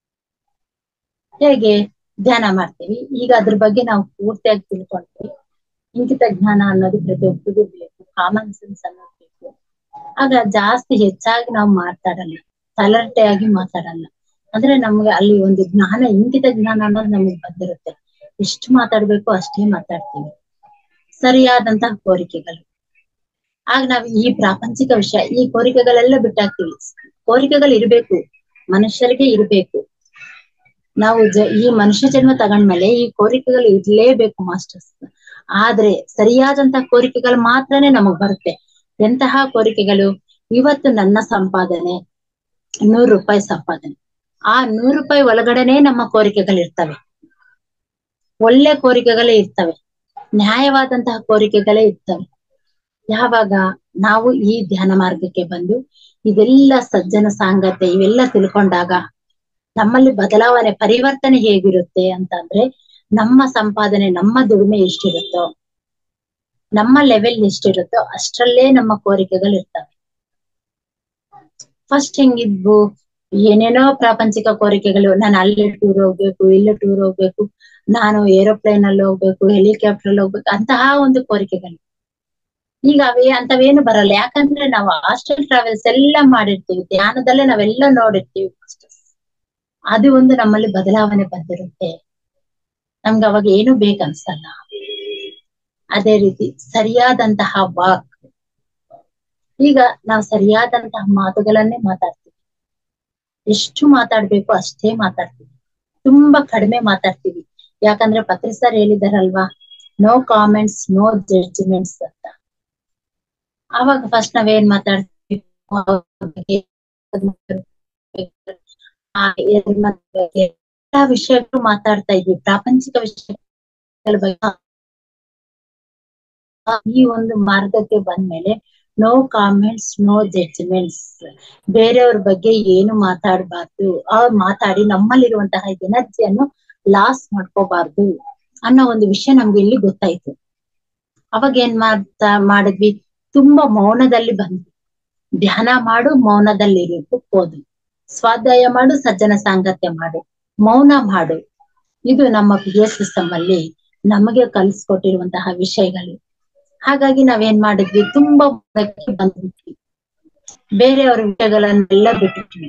ಹೇಗೆ ಧ್ಯಾನ ಮಾಡ್ತೀವಿ ಈಗ ಅದ್ರ ಬಗ್ಗೆ ನಾವು ಪೂರ್ತಿಯಾಗಿ ತಿಳ್ಕೊಂಡ್ವಿ ಇಂಗಿತ ಜ್ಞಾನ ಅನ್ನೋದು ಪ್ರತಿಯೊಬ್ಬರಿಗೂ ಬೇಕು ಕಾಮನ್ ಸೆನ್ಸ್ ಅನ್ನೋದು ಬೇಕು ಆಗ ಜಾಸ್ತಿ ಹೆಚ್ಚಾಗಿ ನಾವು ಮಾತಾಡಲ್ಲ ತಲರ್ಟೆಯಾಗಿ ಮಾತಾಡಲ್ಲ ಅಂದ್ರೆ ನಮ್ಗೆ ಅಲ್ಲಿ ಒಂದು ಜ್ಞಾನ ಇಂಗಿತ ಜ್ಞಾನ ಅನ್ನೋದು ನಮಗೆ ಬಂದಿರುತ್ತೆ ಎಷ್ಟು ಮಾತಾಡ್ಬೇಕು ಅಷ್ಟೇ ಮಾತಾಡ್ತೀವಿ ಸರಿಯಾದಂತಹ ಕೋರಿಕೆಗಳು ಆಗ ನಾವು ಈ ಪ್ರಾಪಂಚಿಕ ವಿಷಯ ಈ ಕೋರಿಕೆಗಳೆಲ್ಲ ಬಿಟ್ಟಾಕ್ತಿವಿ ಕೋರಿಕೆಗಳು ಇರ್ಬೇಕು ಮನುಷ್ಯರಿಗೆ ಇರ್ಬೇಕು ನಾವು ಜ ಈ ಮನುಷ್ಯ ಜನ್ಮ ತಗೊಂಡ್ಮೇಲೆ ಈ ಕೋರಿಕೆಗಳು ಇರ್ಲೇಬೇಕು ಮಾಸ್ಟರ್ಸ್ ಆದ್ರೆ ಸರಿಯಾದಂತಹ ಕೋರಿಕೆಗಳು ಮಾತ್ರನೇ ನಮಗ್ ಬರುತ್ತೆ ಎಂತಹ ಕೋರಿಕೆಗಳು ಇವತ್ತು ನನ್ನ ಸಂಪಾದನೆ ನೂರು ರೂಪಾಯಿ ಸಂಪಾದನೆ ಆ ನೂರು ರೂಪಾಯಿ ಒಳಗಡೆನೆ ನಮ್ಮ ಕೋರಿಕೆಗಳು ಇರ್ತವೆ ಒಳ್ಳೆ ಕೋರಿಕೆಗಳೇ ಇರ್ತವೆ ನ್ಯಾಯವಾದಂತಹ ಕೋರಿಕೆಗಳೇ ಇರ್ತವೆ ಯಾವಾಗ ನಾವು ಈ ಧ್ಯಾನ ಮಾರ್ಗಕ್ಕೆ ಬಂದು ಇದೆಲ್ಲ ಸಜ್ಜನ ಸಾಂಗತ್ಯ ಇವೆಲ್ಲ ತಿಳ್ಕೊಂಡಾಗ ನಮ್ಮಲ್ಲಿ ಬದಲಾವಣೆ ಪರಿವರ್ತನೆ ಹೇಗಿರುತ್ತೆ ಅಂತಂದ್ರೆ ನಮ್ಮ ಸಂಪಾದನೆ ನಮ್ಮ ದುಡಿಮೆ ಎಷ್ಟಿರುತ್ತೋ ನಮ್ಮ ಲೆವೆಲ್ ಎಷ್ಟಿರುತ್ತೋ ಅಷ್ಟರಲ್ಲೇ ನಮ್ಮ ಕೋರಿಕೆಗಳು ಇರ್ತವೆ ಫಸ್ಟ್ ಹೆಂಗಿದ್ವು ಏನೇನೋ ಪ್ರಾಪಂಚಿಕ ಕೋರಿಕೆಗಳು ನಾನು ಅಲ್ಲಿ ಟೂರ್ ಹೋಗ್ಬೇಕು ಇಲ್ಲಿ ಟೂರ್ ಹೋಗ್ಬೇಕು ನಾನು ಏರೋಪ್ಲೇನ್ ಅಲ್ಲಿ ಹೋಗ್ಬೇಕು ಹೆಲಿಕಾಪ್ಟರ್ ಅಲ್ಲಿ ಹೋಗ್ಬೇಕು ಅಂತಹ ಒಂದು ಕೋರಿಕೆಗಳು ಈಗ ಅವೇ ಅಂತವೇನು ಬರಲ್ಲ ಯಾಕಂದ್ರೆ ನಾವು ಹಾಸ್ಟೆಲ್ ಟ್ರಾವೆಲ್ಸ್ ಎಲ್ಲ ಮಾಡಿರ್ತೀವಿ ಧ್ಯಾನದಲ್ಲೇ ನಾವೆಲ್ಲ ನೋಡಿರ್ತೀವಿ ಅದು ಒಂದು ನಮ್ಮಲ್ಲಿ ಬದಲಾವಣೆ ಬಂದಿರುತ್ತೆ ನಮ್ಗೆ ಅವಾಗ ಏನು ಬೇಕನ್ಸಲ್ಲ ಅದೇ ರೀತಿ ಸರಿಯಾದಂತಹ ವಾಕ್ ಈಗ ನಾವು ಸರಿಯಾದಂತಹ ಮಾತುಗಳನ್ನೇ ಮಾತಾಡ್ತೀವಿ ಎಷ್ಟು ಮಾತಾಡ್ಬೇಕು ಅಷ್ಟೇ ಮಾತಾಡ್ತೀವಿ ತುಂಬಾ ಕಡಿಮೆ ಮಾತಾಡ್ತೀವಿ ಯಾಕಂದ್ರೆ ಪತ್ರಿ ಸರ್ ಹೇಳಿದಾರಲ್ವಾ ನೋ ಕಾಮೆಂಟ್ಸ್ ನೋ ಜಡ್ಜ್ಮೆಂಟ್ಸ್ ಅಂತ ಅವಾಗ ಫಸ್ಟ್ ನಾವೇನ್ ಮಾತಾಡ್ತೀವಿ ಎಲ್ಲಾ ವಿಷಯಗಳು ಮಾತಾಡ್ತಾ ಇದ್ವಿ ಪ್ರಾಪಂಚಿಕ ವಿಷಯಗಳ ಬಗ್ಗೆ ಈ ಒಂದು ಮಾರ್ಗಕ್ಕೆ ಬಂದ್ಮೇಲೆ ನೋ ಕಾಮೆಂಟ್ಸ್ ನೋ ಜಡ್ಜ್ಮೆಂಟ್ಸ್ ಬೇರೆಯವ್ರ ಬಗ್ಗೆ ಏನು ಮಾತಾಡಬಾರ್ದು ಅವ್ರು ಮಾತಾಡಿ ನಮ್ಮಲ್ಲಿರುವಂತಹ ಎನರ್ಜಿಯನ್ನು ಲಾಸ್ ಮಾಡ್ಕೋಬಾರ್ದು ಅನ್ನೋ ಒಂದು ವಿಷಯ ನಮ್ಗೆ ಇಲ್ಲಿ ಗೊತ್ತಾಯ್ತು ಅವಾಗ ಏನ್ ಮಾಡ್ತಾ ಮಾಡಿದ್ವಿ ತುಂಬಾ ಮೌನದಲ್ಲಿ ಬಂದ್ವಿ ಧ್ಯಾನ ಮಾಡು ಮೌನದಲ್ಲಿ ಇರು ಓದು ಸ್ವಾಧ್ಯಾಯ ಮಾಡು ಸಜ್ಜನ ಸಾಂಗತ್ಯ ಮಾಡು ಮೌನ ಮಾಡು ಇದು ನಮ್ಮ ಪಿ ಎಸ್ ಸಿಸ್ಟಮ್ ಅಲ್ಲಿ ನಮಗೆ ಕಲಿಸ್ಕೊಟ್ಟಿರುವಂತಹ ವಿಷಯಗಳು ಹಾಗಾಗಿ ನಾವೇನ್ ಮಾಡಿದ್ವಿ ತುಂಬಾ ಮೌನಕ್ಕೆ ಬಂದ್ಬಿಟ್ವಿ ಬೇರೆಯವರ ವಿಷಯಗಳನ್ನೆಲ್ಲ ಬಿಟ್ಬಿಟ್ವಿ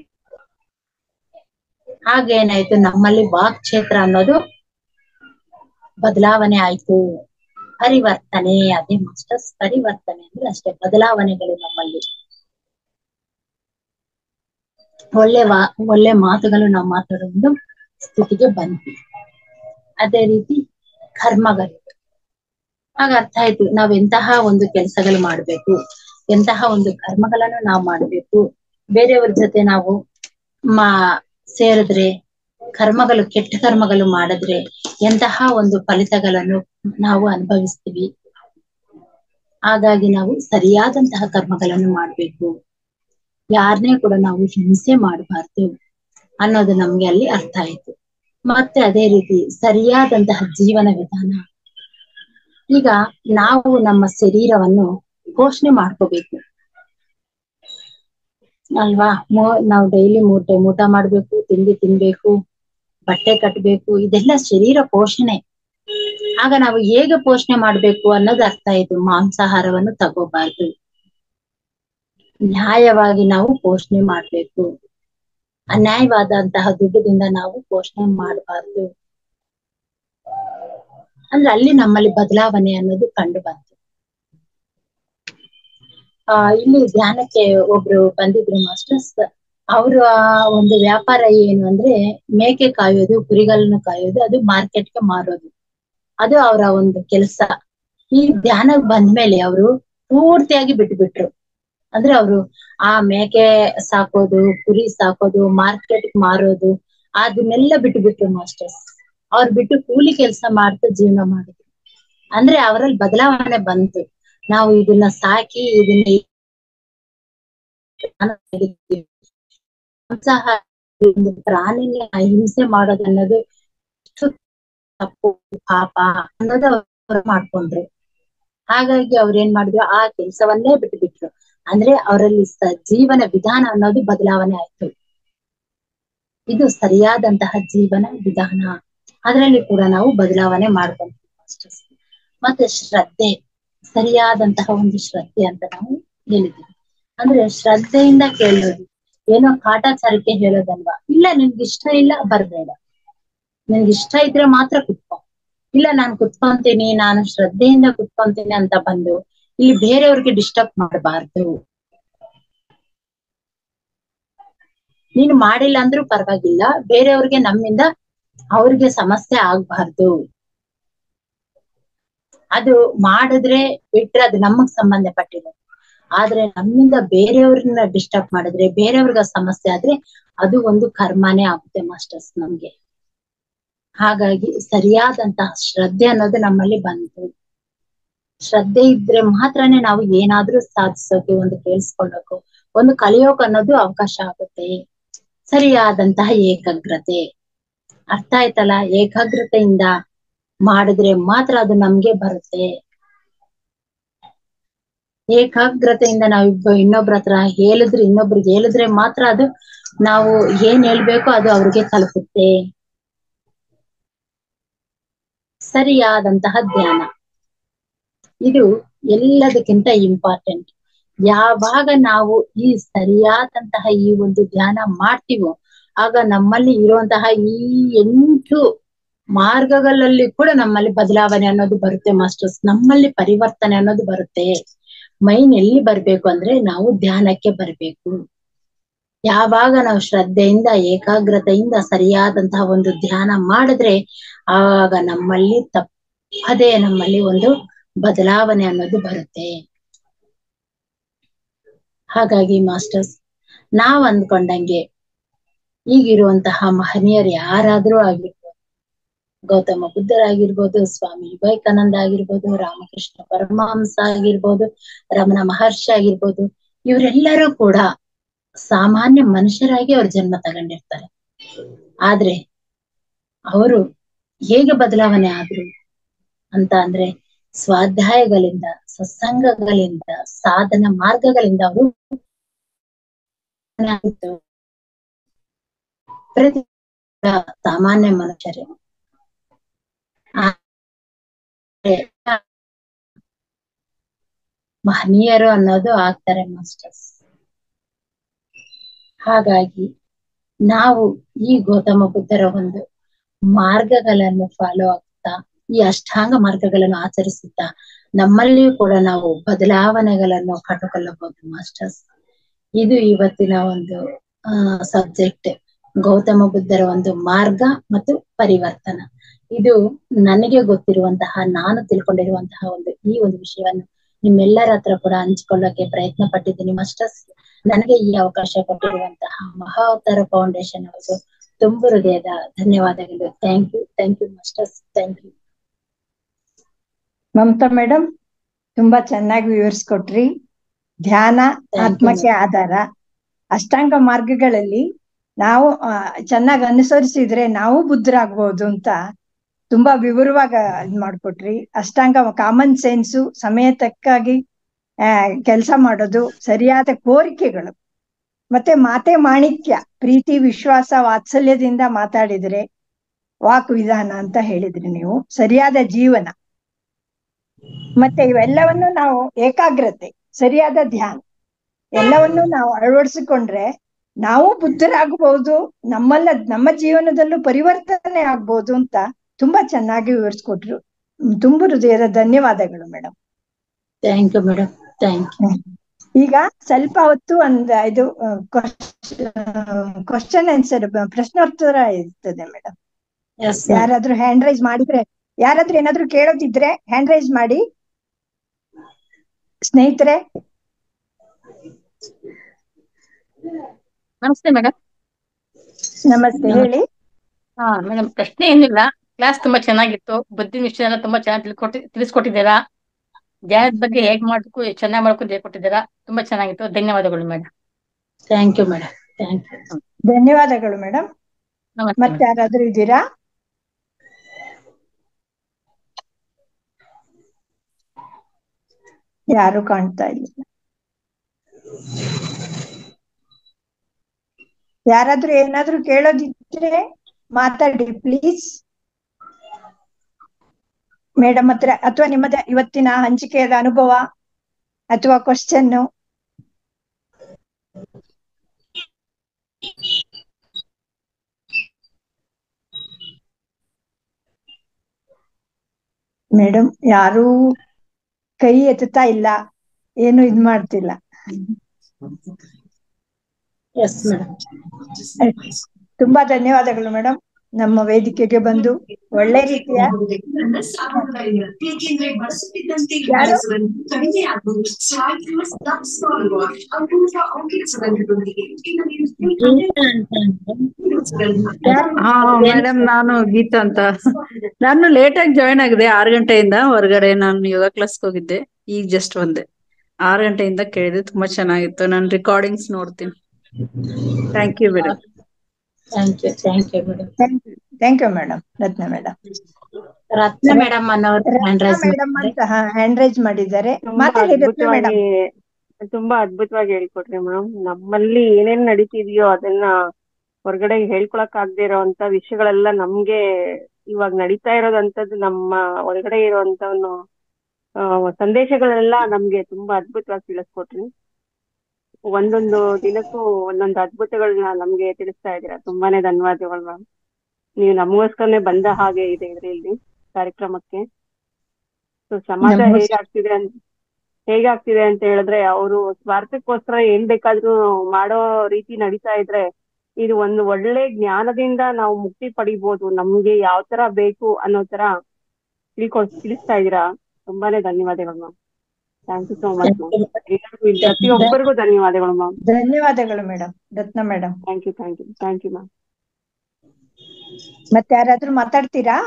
ಹಾಗೇನಾಯ್ತು ನಮ್ಮಲ್ಲಿ ವಾಕ್ ಕ್ಷೇತ್ರ ಅನ್ನೋದು ಬದಲಾವಣೆ ಆಯ್ತು ಪರಿವರ್ತನೆ ಅದೇ ಮಾಸ್ಟರ್ಸ್ ಪರಿವರ್ತನೆ ಅಂದ್ರೆ ಅಷ್ಟೇ ಬದಲಾವಣೆಗಳು ನಮ್ಮಲ್ಲಿ ಒಳ್ಳೆ ವಾ ಒಳ್ಳೆ ಮಾತುಗಳು ನಾವು ಮಾತಾಡೋ ಒಂದು ಸ್ಥಿತಿಗೆ ಬಂದ್ವಿ ಅದೇ ರೀತಿ ಕರ್ಮಗಳು ಆಗ ಅರ್ಥ ಆಯ್ತು ನಾವ್ ಎಂತಹ ಒಂದು ಕೆಲಸಗಳು ಮಾಡ್ಬೇಕು ಎಂತಹ ಒಂದು ಕರ್ಮಗಳನ್ನು ನಾವು ಮಾಡ್ಬೇಕು ಬೇರೆಯವ್ರ ಜೊತೆ ನಾವು ಮಾ ಸೇರಿದ್ರೆ ಕರ್ಮಗಳು ಕೆಟ್ಟ ಕರ್ಮಗಳು ಮಾಡಿದ್ರೆ ಎಂತಹ ಒಂದು ಫಲಿತಗಳನ್ನು ನಾವು ಅನುಭವಿಸ್ತೀವಿ ಹಾಗಾಗಿ ನಾವು ಸರಿಯಾದಂತಹ ಕರ್ಮಗಳನ್ನು ಮಾಡ್ಬೇಕು ಯಾರನ್ನೇ ಕೂಡ ನಾವು ಹಿಂಸೆ ಮಾಡಬಾರ್ದು ಅನ್ನೋದು ನಮ್ಗೆ ಅಲ್ಲಿ ಅರ್ಥ ಆಯ್ತು ಮತ್ತೆ ಅದೇ ರೀತಿ ಸರಿಯಾದಂತಹ ಜೀವನ ವಿಧಾನ ಈಗ ನಾವು ನಮ್ಮ ಶರೀರವನ್ನು ಪೋಷಣೆ ಮಾಡ್ಕೋಬೇಕು ಅಲ್ವಾ ಮೂ ನಾವು ಡೈಲಿ ಮೂರ್ ಟೈಮ್ ಊಟ ಮಾಡ್ಬೇಕು ತಿಂಡಿ ತಿನ್ಬೇಕು ಬಟ್ಟೆ ಕಟ್ಬೇಕು ಇದೆಲ್ಲ ಶರೀರ ಪೋಷಣೆ ಆಗ ನಾವು ಹೇಗೆ ಪೋಷಣೆ ಮಾಡ್ಬೇಕು ಅನ್ನೋದು ಅರ್ಥ ಆಯ್ತು ಮಾಂಸಾಹಾರವನ್ನು ತಗೋಬಾರ್ದು ನ್ಯಾಯವಾಗಿ ನಾವು ಪೋಷಣೆ ಮಾಡ್ಬೇಕು ಅನ್ಯಾಯವಾದಂತಹ ದುಡ್ಡದಿಂದ ನಾವು ಪೋಷಣೆ ಮಾಡಬಾರ್ದು ಅಂದ್ರೆ ಅಲ್ಲಿ ನಮ್ಮಲ್ಲಿ ಬದಲಾವಣೆ ಅನ್ನೋದು ಕಂಡು ಬಂತು ಆ ಇಲ್ಲಿ ಧ್ಯಾನಕ್ಕೆ ಒಬ್ರು ಬಂದಿದ್ರು ಮಾಸ್ಟರ್ಸ್ ಅವರ ಒಂದು ವ್ಯಾಪಾರ ಏನು ಅಂದ್ರೆ ಮೇಕೆ ಕಾಯೋದು ಕುರಿಗಳನ್ನ ಕಾಯೋದು ಅದು ಮಾರ್ಕೆಟ್ಗೆ ಮಾರೋದು ಅದು ಅವರ ಒಂದು ಕೆಲಸ ಈ ಧ್ಯಾನಕ್ಕೆ ಬಂದ್ಮೇಲೆ ಅವರು ಪೂರ್ತಿಯಾಗಿ ಬಿಟ್ಬಿಟ್ರು ಅಂದ್ರೆ ಅವರು ಆ ಮೇಕೆ ಸಾಕೋದು ಕುರಿ ಸಾಕೋದು ಮಾರ್ಕೆಟ್ ಮಾರೋದು ಅದನ್ನೆಲ್ಲ ಬಿಟ್ಟು ಬಿಟ್ರು ಮಾಸ್ಟರ್ಸ್ ಅವ್ರು ಬಿಟ್ಟು ಕೂಲಿ ಕೆಲಸ ಮಾಡ್ತಾ ಜೀವನ ಮಾಡಿದ್ರು ಅಂದ್ರೆ ಅವರಲ್ಲಿ ಬದಲಾವಣೆ ಬಂತು ನಾವು ಇದನ್ನ ಸಾಕಿ ಇದನ್ನ ಮಾಂಸಾಹಾರ ಒಂದು ಪ್ರಾಣಿನ ಹಿಂಸೆ ಮಾಡೋದನ್ನೋದು ಎಷ್ಟು ತಪ್ಪು ಪಾಪ ಅನ್ನೋದು ಅವ್ರು ಮಾಡ್ಕೊಂಡ್ರು ಹಾಗಾಗಿ ಅವ್ರ ಏನ್ ಮಾಡಿದ್ರು ಆ ಕೆಲ್ಸವನ್ನೇ ಬಿಟ್ಟು ಬಿಟ್ರು ಅಂದ್ರೆ ಅವರಲ್ಲಿ ಜೀವನ ವಿಧಾನ ಅನ್ನೋದು ಬದಲಾವಣೆ ಆಯ್ತು ಇದು ಸರಿಯಾದಂತಹ ಜೀವನ ವಿಧಾನ ಅದರಲ್ಲಿ ಕೂಡ ನಾವು ಬದಲಾವಣೆ ಮಾಡ್ಕೊಂತೀವಿ ಮತ್ತೆ ಶ್ರದ್ಧೆ ಸರಿಯಾದಂತಹ ಒಂದು ಶ್ರದ್ಧೆ ಅಂತ ನಾವು ಹೇಳಿದ್ದೀವಿ ಅಂದ್ರೆ ಶ್ರದ್ಧೆಯಿಂದ ಕೇಳೋದು ಏನೋ ಕಾಟಾಚಾರಕ್ಕೆ ಹೇಳೋದಲ್ವಾ ಇಲ್ಲ ನಿನ್ಗೆ ಇಷ್ಟ ಇಲ್ಲ ಬರ್ಬೇಡ ನಿನ್ಗೆ ಇಷ್ಟ ಇದ್ರೆ ಮಾತ್ರ ಕುತ್ಕೊ ಇಲ್ಲ ನಾನ್ ಕುತ್ಕೊಂತೀನಿ ನಾನು ಶ್ರದ್ಧೆಯಿಂದ ಕುತ್ಕೊಂತೀನಿ ಅಂತ ಬಂದು ಇಲ್ಲಿ ಬೇರೆಯವ್ರಿಗೆ ಡಿಸ್ಟರ್ಬ್ ಮಾಡಬಾರ್ದು ನೀನು ಮಾಡಿಲ್ಲ ಅಂದ್ರೂ ಪರವಾಗಿಲ್ಲ ಬೇರೆಯವ್ರಿಗೆ ನಮ್ಮಿಂದ ಅವ್ರಿಗೆ ಸಮಸ್ಯೆ ಆಗ್ಬಾರ್ದು ಅದು ಮಾಡಿದ್ರೆ ಬಿಟ್ರೆ ಅದು ನಮಗ್ ಸಂಬಂಧಪಟ್ಟಿರೋದು ಆದ್ರೆ ನಮ್ಮಿಂದ ಬೇರೆಯವ್ರನ್ನ ಡಿಸ್ಟರ್ಬ್ ಮಾಡಿದ್ರೆ ಬೇರೆಯವ್ರಿಗೆ ಸಮಸ್ಯೆ ಆದ್ರೆ ಅದು ಒಂದು ಕರ್ಮನೇ ಆಗುತ್ತೆ ಮಾಸ್ಟರ್ಸ್ ನಮ್ಗೆ ಹಾಗಾಗಿ ಸರಿಯಾದಂತಹ ಶ್ರದ್ಧೆ ಅನ್ನೋದು ನಮ್ಮಲ್ಲಿ ಬಂತು ಶ್ರದ್ಧೆ ಇದ್ರೆ ಮಾತ್ರನೇ ನಾವು ಏನಾದ್ರೂ ಸಾಧಿಸೋಕೆ ಒಂದು ಕೇಳಿಸ್ಕೊಳ್ಳೋಕು ಒಂದು ಕಲಿಯೋಕ್ ಅನ್ನೋದು ಅವಕಾಶ ಆಗುತ್ತೆ ಸರಿಯಾದಂತಹ ಏಕಾಗ್ರತೆ ಅರ್ಥ ಆಯ್ತಲ್ಲ ಏಕಾಗ್ರತೆಯಿಂದ ಮಾಡಿದ್ರೆ ಮಾತ್ರ ಅದು ನಮ್ಗೆ ಬರುತ್ತೆ ಏಕಾಗ್ರತೆಯಿಂದ ನಾವು ಇನ್ನೊಬ್ರ ಹತ್ರ ಹೇಳಿದ್ರೆ ಇನ್ನೊಬ್ರಿಗೆ ಹೇಳಿದ್ರೆ ಮಾತ್ರ ಅದು ನಾವು ಏನ್ ಹೇಳ್ಬೇಕೋ ಅದು ಅವ್ರಿಗೆ ತಲುಪುತ್ತೆ ಸರಿಯಾದಂತಹ ಧ್ಯಾನ ಇದು ಎಲ್ಲದಕ್ಕಿಂತ ಇಂಪಾರ್ಟೆಂಟ್ ಯಾವಾಗ ನಾವು ಈ ಸರಿಯಾದಂತಹ ಈ ಒಂದು ಧ್ಯಾನ ಮಾಡ್ತೀವೋ ಆಗ ನಮ್ಮಲ್ಲಿ ಇರುವಂತಹ ಈ ಎಂಟು ಮಾರ್ಗಗಳಲ್ಲಿ ಕೂಡ ನಮ್ಮಲ್ಲಿ ಬದಲಾವಣೆ ಅನ್ನೋದು ಬರುತ್ತೆ ಮಾಸ್ಟರ್ಸ್ ನಮ್ಮಲ್ಲಿ ಪರಿವರ್ತನೆ ಅನ್ನೋದು ಬರುತ್ತೆ ಮೈನ್ ಎಲ್ಲಿ ಬರ್ಬೇಕು ಅಂದ್ರೆ ನಾವು ಧ್ಯಾನಕ್ಕೆ ಬರ್ಬೇಕು ಯಾವಾಗ ನಾವು ಶ್ರದ್ಧೆಯಿಂದ ಏಕಾಗ್ರತೆಯಿಂದ ಸರಿಯಾದಂತಹ ಒಂದು ಧ್ಯಾನ ಮಾಡಿದ್ರೆ ಆಗ ನಮ್ಮಲ್ಲಿ ತಪ್ಪದೇ ನಮ್ಮಲ್ಲಿ ಒಂದು ಬದಲಾವಣೆ ಅನ್ನೋದು ಬರುತ್ತೆ ಹಾಗಾಗಿ ಮಾಸ್ಟರ್ಸ್ ನಾವ್ ಅಂದ್ಕೊಂಡಂಗೆ ಈಗಿರುವಂತಹ ಮಹನೀಯರು ಯಾರಾದ್ರೂ ಆಗಿರ್ಬೋದು ಗೌತಮ ಬುದ್ಧರಾಗಿರ್ಬೋದು ಸ್ವಾಮಿ ವಿವೇಕಾನಂದ ಆಗಿರ್ಬೋದು ರಾಮಕೃಷ್ಣ ಪರಮಹಂಸ ಆಗಿರ್ಬೋದು ರಮಣ ಮಹರ್ಷಿ ಆಗಿರ್ಬೋದು ಇವರೆಲ್ಲರೂ ಕೂಡ ಸಾಮಾನ್ಯ ಮನುಷ್ಯರಾಗಿ ಅವ್ರ ಜನ್ಮ ತಗೊಂಡಿರ್ತಾರೆ ಆದ್ರೆ ಅವರು ಹೇಗೆ ಬದಲಾವಣೆ ಆದ್ರು ಅಂತ ಅಂದ್ರೆ ಸ್ವಾಧ್ಯಾಯಗಳಿಂದ ಸತ್ಸಂಗಗಳಿಂದ ಸಾಧನ ಮಾರ್ಗಗಳಿಂದ ಅವರು ಪ್ರತಿ ಸಾಮಾನ್ಯ ಮನುಷ್ಯರೇ ಮಹನೀಯರು ಅನ್ನೋದು ಆಗ್ತಾರೆ ಮಾಸ್ಟರ್ಸ್ ಹಾಗಾಗಿ ನಾವು ಈ ಗೌತಮ ಬುದ್ಧರ ಒಂದು ಮಾರ್ಗಗಳನ್ನು ಫಾಲೋ ಆಗ್ತಾ ಈ ಅಷ್ಟಾಂಗ ಮಾರ್ಗಗಳನ್ನು ಆಚರಿಸುತ್ತಾ ನಮ್ಮಲ್ಲಿಯೂ ಕೂಡ ನಾವು ಬದಲಾವಣೆಗಳನ್ನು ಕಂಡುಕೊಳ್ಳಬಹುದು ಮಾಸ್ಟರ್ಸ್ ಇದು ಇವತ್ತಿನ ಒಂದು ಆ ಸಬ್ಜೆಕ್ಟ್ ಗೌತಮ ಬುದ್ಧರ ಒಂದು ಮಾರ್ಗ ಮತ್ತು ಪರಿವರ್ತನ ಇದು ನನಗೆ ಗೊತ್ತಿರುವಂತಹ ನಾನು ತಿಳ್ಕೊಂಡಿರುವಂತಹ ಒಂದು ಈ ಒಂದು ವಿಷಯವನ್ನು ನಿಮ್ಮೆಲ್ಲರ ಹತ್ರ ಕೂಡ ಹಂಚಿಕೊಳ್ಳಕ್ಕೆ ಪ್ರಯತ್ನ ಪಟ್ಟಿದ್ದೀನಿ ಮಾಸ್ಟರ್ಸ್ ನನಗೆ ಈ ಅವಕಾಶ ಕೊಟ್ಟಿರುವಂತಹ ಮಹಾವತಾರ ಫೌಂಡೇಶನ್ ಅವರು ತುಂಬು ಹೃದಯದ ಧನ್ಯವಾದಗಳು thank you thank you masters thank you Mamata madam ತುಂಬಾ ಚೆನ್ನಾಗಿ ವಿವರಿಸ್ಕೊಟ್ರಿ ಧ್ಯಾನ you, ಆತ್ಮಕ್ಕೆ ಆಧಾರ ಅಷ್ಟಾಂಗ ಮಾರ್ಗಗಳಲ್ಲಿ ನಾವು ಆ, ಚೆನ್ನಾಗಿ ಅನುಸರಿಸಿದ್ರೆ ನಾವು ಬುದ್ಧರಾಗ್ಬೋದು ಅಂತ ತುಂಬಾ ವಿವರವಾಗಿ ಇದ್ ಮಾಡ್ಕೊಟ್ರಿ ಅಷ್ಟಾಂಗ ಕಾಮನ್ ಸೆನ್ಸು ಸಮಯ ತಕ್ಕಾಗಿ ಆ ಕೆಲಸ ಮಾಡೋದು ಸರಿಯಾದ ಕೋರಿಕೆಗಳು ಮತ್ತೆ ಮಾತೆ ಮಾಣಿಕ್ಯ ಪ್ರೀತಿ ವಿಶ್ವಾಸ ವಾತ್ಸಲ್ಯದಿಂದ ಮಾತಾಡಿದ್ರೆ ವಾಕ್ ವಿಧಾನ ಅಂತ ಹೇಳಿದ್ರಿ ನೀವು ಸರಿಯಾದ ಜೀವನ ಮತ್ತೆ ಇವೆಲ್ಲವನ್ನು ನಾವು ಏಕಾಗ್ರತೆ ಸರಿಯಾದ ಧ್ಯಾನ ಎಲ್ಲವನ್ನು ನಾವು ಅಳವಡಿಸಿಕೊಂಡ್ರೆ ನಾವು ಬುದ್ಧರಾಗಬಹುದು ನಮ್ಮಲ್ಲ ನಮ್ಮ ಜೀವನದಲ್ಲೂ ಪರಿವರ್ತನೆ ಆಗ್ಬೋದು ಅಂತ ತುಂಬಾ ಚೆನ್ನಾಗಿ ವಿವರಿಸ್ಕೊಟ್ರು ಹ್ಮ್, ತುಂಬು ಹೃದಯದ ಧನ್ಯವಾದಗಳು madam thank you madam thank you ಈಗ ಸ್ವಲ್ಪ ಹೊತ್ತು ಒಂದ್ ಇದು ಕ್ವಶನ್ ಆನ್ಸರ್ ಪ್ರಶ್ನೋತ್ತರ ಇರ್ತದೆ ಮೇಡಮ್ ಎಸ್ ಯಾರಾದ್ರೂ ಹ್ಯಾಂಡ್ ರೈಸ್ ಮಾಡಿದ್ರೆ ಯಾರಾದ್ರೂ ಏನಾದ್ರೂ ಕೇಳೋದಿದ್ರೆ ಹ್ಯಾಂಡ್ ರೈಸ್ ಮಾಡಿ ಸ್ನೇಹಿತರೆ ನಮಸ್ತೆ ಮೇಡಮ್ ನಮಸ್ತೆ ಹೇಳಿ ಹಾ ಮೇಡಮ್ ಪ್ರಶ್ನೆ ಏನಿಲ್ಲ ಕ್ಲಾಸ್ ತುಂಬಾ ಚೆನ್ನಾಗಿತ್ತು ಬುದ್ಧಿ ವಿಷಯ ಎಲ್ಲ ತುಂಬಾ ಚೆನ್ನಾಗಿ ತಿಳ್ಕೊಟ್ಟಿ ತಿಳಿಸ್ಕೊಟ್ಟಿದ್ದೀರಾ ಧ್ಯಾನದ ಬಗ್ಗೆ ಹೇಗ್ ಮಾಡ್ಬೇಕು ಎಷ್ಟ್ ಚೆನ್ನಾಗಿ ಮಾಡ್ಬೇಕು ಹೇಳ್ಕೊಟ್ಟಿದ್ದೀರಾ ತುಂಬಾ ಚೆನ್ನಾಗಿತ್ತು ಧನ್ಯವಾದಗಳು madam thank you madam thank you ಧನ್ಯವಾದಗಳು ಮೇಡಮ್ ನಮಸ್ತೆ ಮತ್ತೆ ಯಾರಾದ್ರೂ ಇದ್ದೀರಾ ಯಾರು ಕಾಣ್ತಾ ಇಲ್ಲ ಯಾರಾದ್ರೂ ಏನಾದ್ರೂ ಕೇಳೋದಿದ್ರೆ ಮಾತಾಡಿ ಪ್ಲೀಸ್ ಮೇಡಮ್ ಹತ್ರ ಅಥವಾ ನಿಮ್ಮದ ಇವತ್ತಿನ ಹಂಚಿಕೆಯಾದ ಅನುಭವ ಅಥವಾ ಕ್ವಶನ್ ಮೇಡಮ್ ಯಾರೂ ಕೈ ಎತ್ತುತ್ತಾ ಇಲ್ಲ ಏನು ಇದ್ ಮಾಡ್ತಿಲ್ಲ ಎಸ್ ಮೇಡಮ್ ತುಂಬಾ ಧನ್ಯವಾದಗಳು ಮೇಡಮ್ ನಮ್ಮ ವೇದಿಕೆಗೆ ಬಂದು ಒಳ್ಳೆ ರೀತಿಯ ಏಕೆಂದ್ರೆ ಬಳಸುತ್ತಿದ್ದಂತೆ ಯಾರು? ಕೆಲಸವನ್ನು ಕಡಿಮೆ ಆಗುವುದು ಸ್ವಾಯತ್ತ ಸ್ನಾನವಾರ್ ಅಪೂರ್ವ ಅಂಕಿತ ಸಂಘದೊಂದಿಗೆ ಇನ್ನು ನೀವು ಯಾರು? ಹಾ ಮೇಡಮ್ ನಾನು ಗೀತಾ ಅಂತ ನಾನು ಲೇಟ್ ಆಗಿ ಜಾಯ್ನ್ ಆಗಿದೆ ಆರು ಗಂಟೆಯಿಂದ ಹೊರಗಡೆ ನಾನು ಯೋಗ ಕ್ಲಾಸ್ಗೆ ಹೋಗಿದ್ದೆ ಈಗ ಜಸ್ಟ್ ಬಂದೆ ಆರು ಗಂಟೆಯಿಂದ ಕೇಳಿದೆ ತುಂಬಾ ಚೆನ್ನಾಗಿತ್ತು ನಾನು ರೆಕಾರ್ಡಿಂಗ್ಸ್ ನೋಡ್ತೀನಿ thank you madam thank you thank you madam thank you madam Ratna madam Ratna madam ಅನ್ನೋರು ಹ್ಯಾಂಡ್ ರೈಸ್ ಮೇಡಮ್ ಅಂತ ಹ್ಯಾಂಡ್ ರೈಸ್ ಮಾಡಿದ್ದಾರೆ ತುಂಬಾ ಮಾತಾಡಿ ರತ್ನ ಮೇಡಮ್ ಅದ್ಭುತವಾಗಿ ತುಂಬಾ ಅದ್ಭುತವಾಗಿ ಹೇಳ್ಕೊಟ್ರಿ ಮೇಡಮ್ ನಮ್ಮಲ್ಲಿ ಏನೇನ್ ನಡೀತಿದ್ಯೋ ಅದನ್ನ ಹೊರಗಡೆ ಹೇಳ್ಕೊಳಕ್ ಆಗದೆ ಇರೋಂತ ವಿಷಯಗಳೆಲ್ಲ ನಮ್ಗೆ ಇವಾಗ ನಡೀತಾ ಇರೋದಂತದ್ದು ನಮ್ಮ ಒಳಗಡೆ ಇರುವಂತ ಆ, ಸಂದೇಶಗಳೆಲ್ಲ ನಮ್ಗೆ ತುಂಬಾ ಅದ್ಭುತವಾಗಿ ತಿಳಿಸ್ಕೊಟ್ರಿ ಒಂದೊಂದು ದಿನಕ್ಕೂ ಒಂದೊಂದು ಅದ್ಭುತಗಳನ್ನ ನಮ್ಗೆ ತಿಳಿಸ್ತಾ ಇದ್ದೀರಾ ತುಂಬಾನೇ ಧನ್ಯವಾದಗಳು ಮ್ಯಾಮ್ ನೀವು ನಮಗೋಸ್ಕರನೇ ಬಂದ ಹಾಗೆ ಇದೆ ಇದ್ರಲ್ಲಿ ಕಾರ್ಯಕ್ರಮಕ್ಕೆ ಸೊ ಸಮಾಜ ನಮಗೋಸ್ಕರ- ಹೇಗಾಗ್ತಿದೆ ಅಂತ ಹೇಗಾಗ್ತಿದೆ ಅಂತ ಹೇಳಿದ್ರೆ ಅವರು ಸ್ವಾರ್ಥಕ್ಕೋಸ್ಕರ ಏನ್ ಬೇಕಾದ್ರೂ ಮಾಡೋ ರೀತಿ ನಡೀತಾ ಇದ್ರೆ ಇದು ಒಂದು ಒಳ್ಳೆ ಜ್ಞಾನದಿಂದ ನಾವು ಮುಕ್ತಿ ಪಡಿಬೋದು ನಮ್ಗೆ ಯಾವ ತರ ಬೇಕು ಅನ್ನೋ ತರ ತಿಳ್ಕೊ ತಿಳಿಸ್ತಾ ಇದೀರಾ ತುಂಬಾನೇ ಧನ್ಯವಾದಗಳು ma'am thank you so much ma'am ಎಲ್ಲರಿಗೂ ಇಲ್ಲಿ ಪ್ರತಿಯೊಬ್ಬರಿಗೂ ಧನ್ಯವಾದಗಳು ಮ್ಯಾಮ್ ಧನ್ಯವಾದಗಳು madam Ratna madam thank you thank you thank you ma'am ಮತ್ತೆ ಯಾರಾದ್ರೂ ಮಾತಾಡ್ತೀರಾ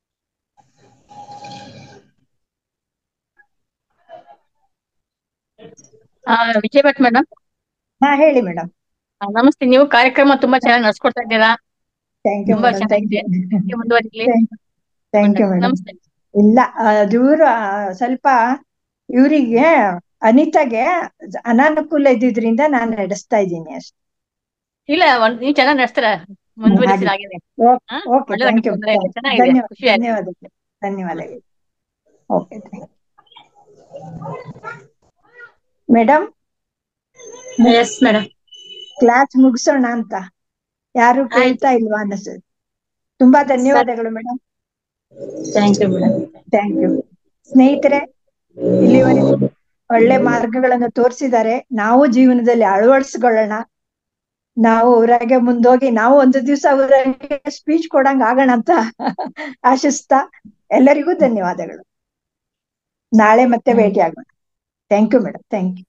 ಆ, ವಿಜಯ ಭಟ್ ಮೇಡಮ್ ಹಾ ಹೇಳಿ ಮೇಡಮ್ ನಮಸ್ತೆ ನೀವು ಕಾರ್ಯಕ್ರಮ ತುಂಬಾ ಚೆನ್ನಾಗಿ ನಡ್ಸ್ಕೊಡ್ತಾ ಇದ್ದೀರಾ ಥ್ಯಾಂಕ್ ಯು ತುಂಬಾ ಮೇಡಮ್ ಥ್ಯಾಂಕ್ ಚೆನ್ನಾಗಿದೆ ಯು ಹೀಗೆ ಮುಂದುವರಿಲಿ ಥ್ಯಾಂಕ್ ಯು ಮೇಡಮ್ ನಮಸ್ತೆ ಇಲ್ಲ ಇವರು ಸ್ವಲ್ಪ ಇವರಿಗೆ ಅನಿತಾಗೆ ಅನಾನುಕೂಲ ಇದ್ದಿದ್ರಿಂದ ನಾನು ನಡೆಸ್ತಾ ಇದ್ದೀನಿ ಅಷ್ಟೇ ಇಲ್ಲ ಒಂದ್ ನೀವು ಚೆನ್ನಾಗಿ ನಡೆಸ್ತೀರ ಮುಂದುವರಿಸಿ ಹಾಗೇನೆ ಹಾ? ಓಕೆ ಒಳ್ಳೆದಾಗಿ ಥ್ಯಾಂಕ್ ಯು ತೊಂದ್ರೆ ಇಲ್ಲ. ಚೆನ್ನಾಗಿದೆ ಧನ್ಯವಾದ ಖುಷಿ ಆಯ್ತು ಧನ್ಯವಾದಗಳು ಧನ್ಯವಾದಗಳು okay madam yes madam class ಮುಗಿಸೋಣ ಅಂತ ಯಾರು ಕೇಳ್ತಾ ಇಲ್ವಾ ಅನಿಸುತ್ತೆ ತುಂಬಾ ಧನ್ಯವಾದಗಳು madam thank you madam thank you ಸ್ನೇಹಿತರೆ ಇಲ್ಲಿವರೆಗೂ ಒಳ್ಳೆ ಮಾರ್ಗಗಳನ್ನು ತೋರಿಸಿದ್ದಾರೆ ನಾವು ಜೀವನದಲ್ಲಿ ಅಳವಡಿಸ್ಕೊಳ್ಳೋಣ ನಾವು ಊರಾಗೆ ಮುಂದೋಗಿ ನಾವು ಒಂದು ದಿವಸ ಊರಾಗೆ ಸ್ಪೀಚ್ ಕೊಡಂಗ ಆಗೋಣ ಅಂತ ಆಶಿಸ್ತಾ ಎಲ್ಲರಿಗೂ ಧನ್ಯವಾದಗಳು ನಾಳೆ ಮತ್ತೆ ಭೇಟಿ ಆಗೋಣ thank you madam thank you